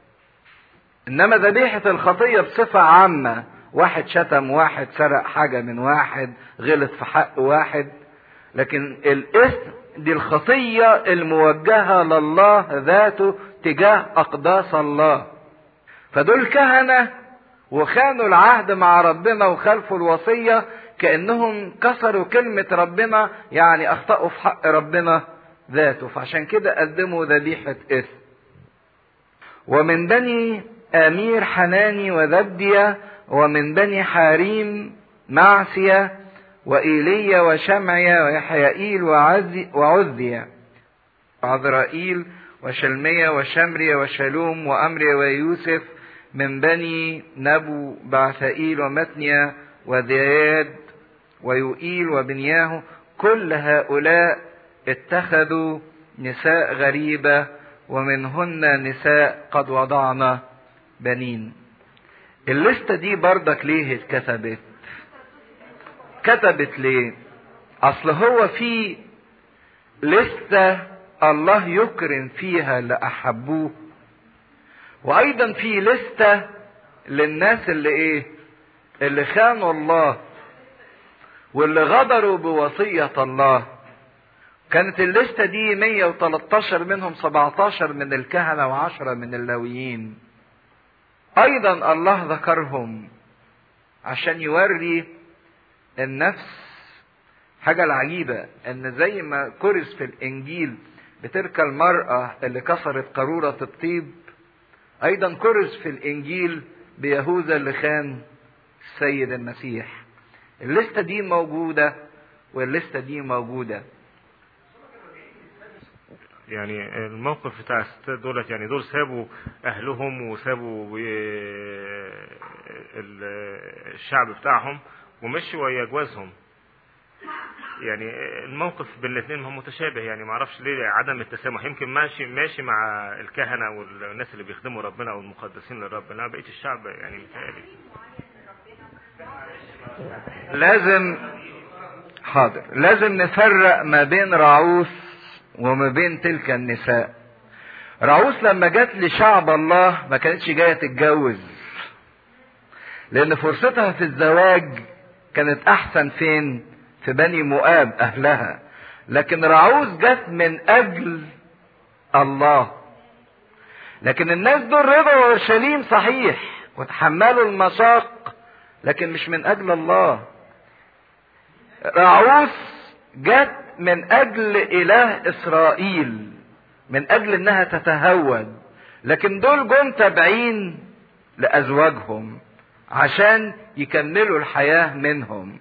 إنما ذبيحة الخطية بصفة عامة واحد شتم واحد سرق حاجة من واحد غلط في حق واحد لكن الإثم دي الخطية الموجهة لله ذاته تجاه أقداس الله. فدول كهنة وخانوا العهد مع ربنا وخالفوا الوصية كأنهم كسروا كلمة ربنا يعني أخطأوا في حق ربنا ذاته فعشان كده قدموا ذبيحة إثم ومن بني أمير حناني وذبدية ومن بني حاريم معسية وإيليا وشمعيا ويحيائيل وعزية عذرائيل وشلمية وشمرية وشلوم وأمرية ويوسف من بني نبو بعثائيل ومتنيا وذياد ويؤيل وبنياه كل هؤلاء اتخذوا نساء غريبة ومنهن نساء قد وضعن بنين الليستة دي بردك ليه اتكتبت كتبت ليه اصل هو في لستة الله يكرم فيها لأحبوه وايضا في لستة للناس اللي ايه اللي خانوا الله واللي غدروا بوصية الله كانت الليستة دي 113 منهم 17 من الكهنة وعشرة من اللاويين ايضا الله ذكرهم عشان يوري النفس حاجة العجيبة ان زي ما كرز في الانجيل بتلك المرأة اللي كسرت قارورة الطيب ايضا كرز في الانجيل بيهوذا اللي خان السيد المسيح الليستة دي موجودة والليستة دي موجودة يعني الموقف بتاع الستات دولت يعني دول سابوا اهلهم وسابوا الشعب بتاعهم ومشوا ويا جوازهم يعني الموقف بين الاثنين هو متشابه يعني ما اعرفش ليه عدم التسامح يمكن ماشي ماشي مع الكهنه والناس اللي بيخدموا ربنا او المقدسين للرب انما بقيه الشعب يعني متهيألي لازم حاضر لازم نفرق ما بين راعوس وما بين تلك النساء راعوس لما جت لشعب الله ما كانتش جايه تتجوز لان فرصتها في الزواج كانت احسن فين في بني مؤاب اهلها لكن راعوس جت من اجل الله لكن الناس دول رضوا اورشليم صحيح وتحملوا المشاق لكن مش من اجل الله راعوس جت من اجل اله اسرائيل من اجل انها تتهود لكن دول جم تابعين لازواجهم عشان يكملوا الحياة منهم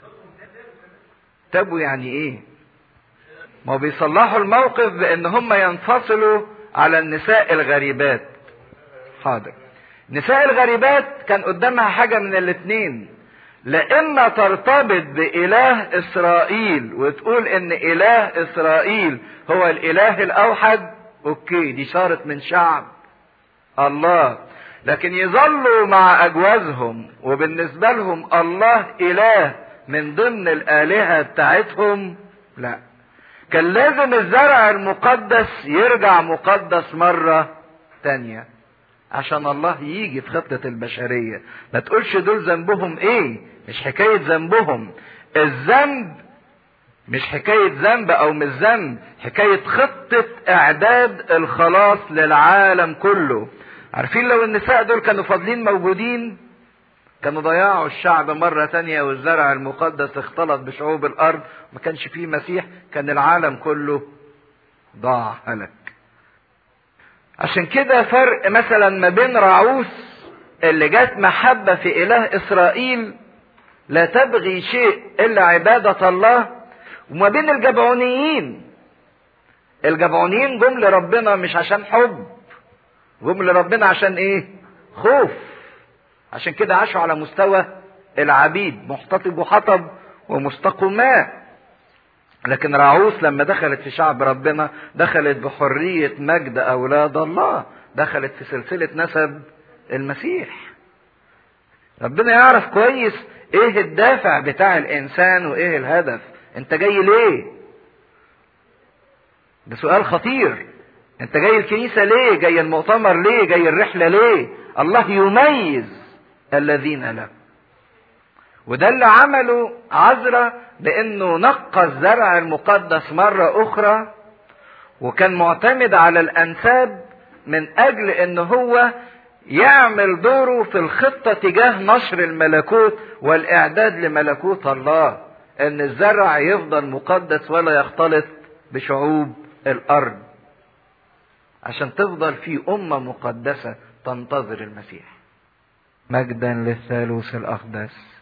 تابوا يعني ايه ما بيصلحوا الموقف بان هم ينفصلوا على النساء الغريبات حاضر نساء الغريبات كان قدامها حاجة من الاتنين لا اما ترتبط باله اسرائيل وتقول ان اله اسرائيل هو الاله الاوحد اوكي دي شارت من شعب الله لكن يظلوا مع اجوازهم وبالنسبة لهم الله اله من ضمن الالهة بتاعتهم لا كان لازم الزرع المقدس يرجع مقدس مرة تانية عشان الله يجي في خطة البشرية ما تقولش دول ذنبهم ايه مش حكاية ذنبهم الذنب مش حكاية ذنب او مش ذنب حكاية خطة اعداد الخلاص للعالم كله عارفين لو النساء دول كانوا فاضلين موجودين كانوا ضيعوا الشعب مرة تانية والزرع المقدس اختلط بشعوب الارض ما كانش فيه مسيح كان العالم كله ضاع هلك عشان كده فرق مثلا ما بين راعوس اللي جت محبة في اله اسرائيل لا تبغي شيء الا عبادة الله وما بين الجبعونيين الجبعونيين جم لربنا مش عشان حب جم لربنا عشان ايه خوف عشان كده عاشوا على مستوى العبيد محتطب وحطب ومستقوا ماء لكن راعوس لما دخلت في شعب ربنا دخلت بحرية مجد أولاد الله دخلت في سلسلة نسب المسيح ربنا يعرف كويس ايه الدافع بتاع الانسان وايه الهدف انت جاي ليه ده سؤال خطير انت جاي الكنيسة ليه جاي المؤتمر ليه جاي الرحلة ليه الله يميز الذين له وده اللي عمله عذرا بانه نقى الزرع المقدس مرة اخرى وكان معتمد على الانساب من اجل ان هو يعمل دوره في الخطة تجاه نشر الملكوت والاعداد لملكوت الله ان الزرع يفضل مقدس ولا يختلط بشعوب الارض عشان تفضل في امة مقدسة تنتظر المسيح مجدا للثالوث الاقدس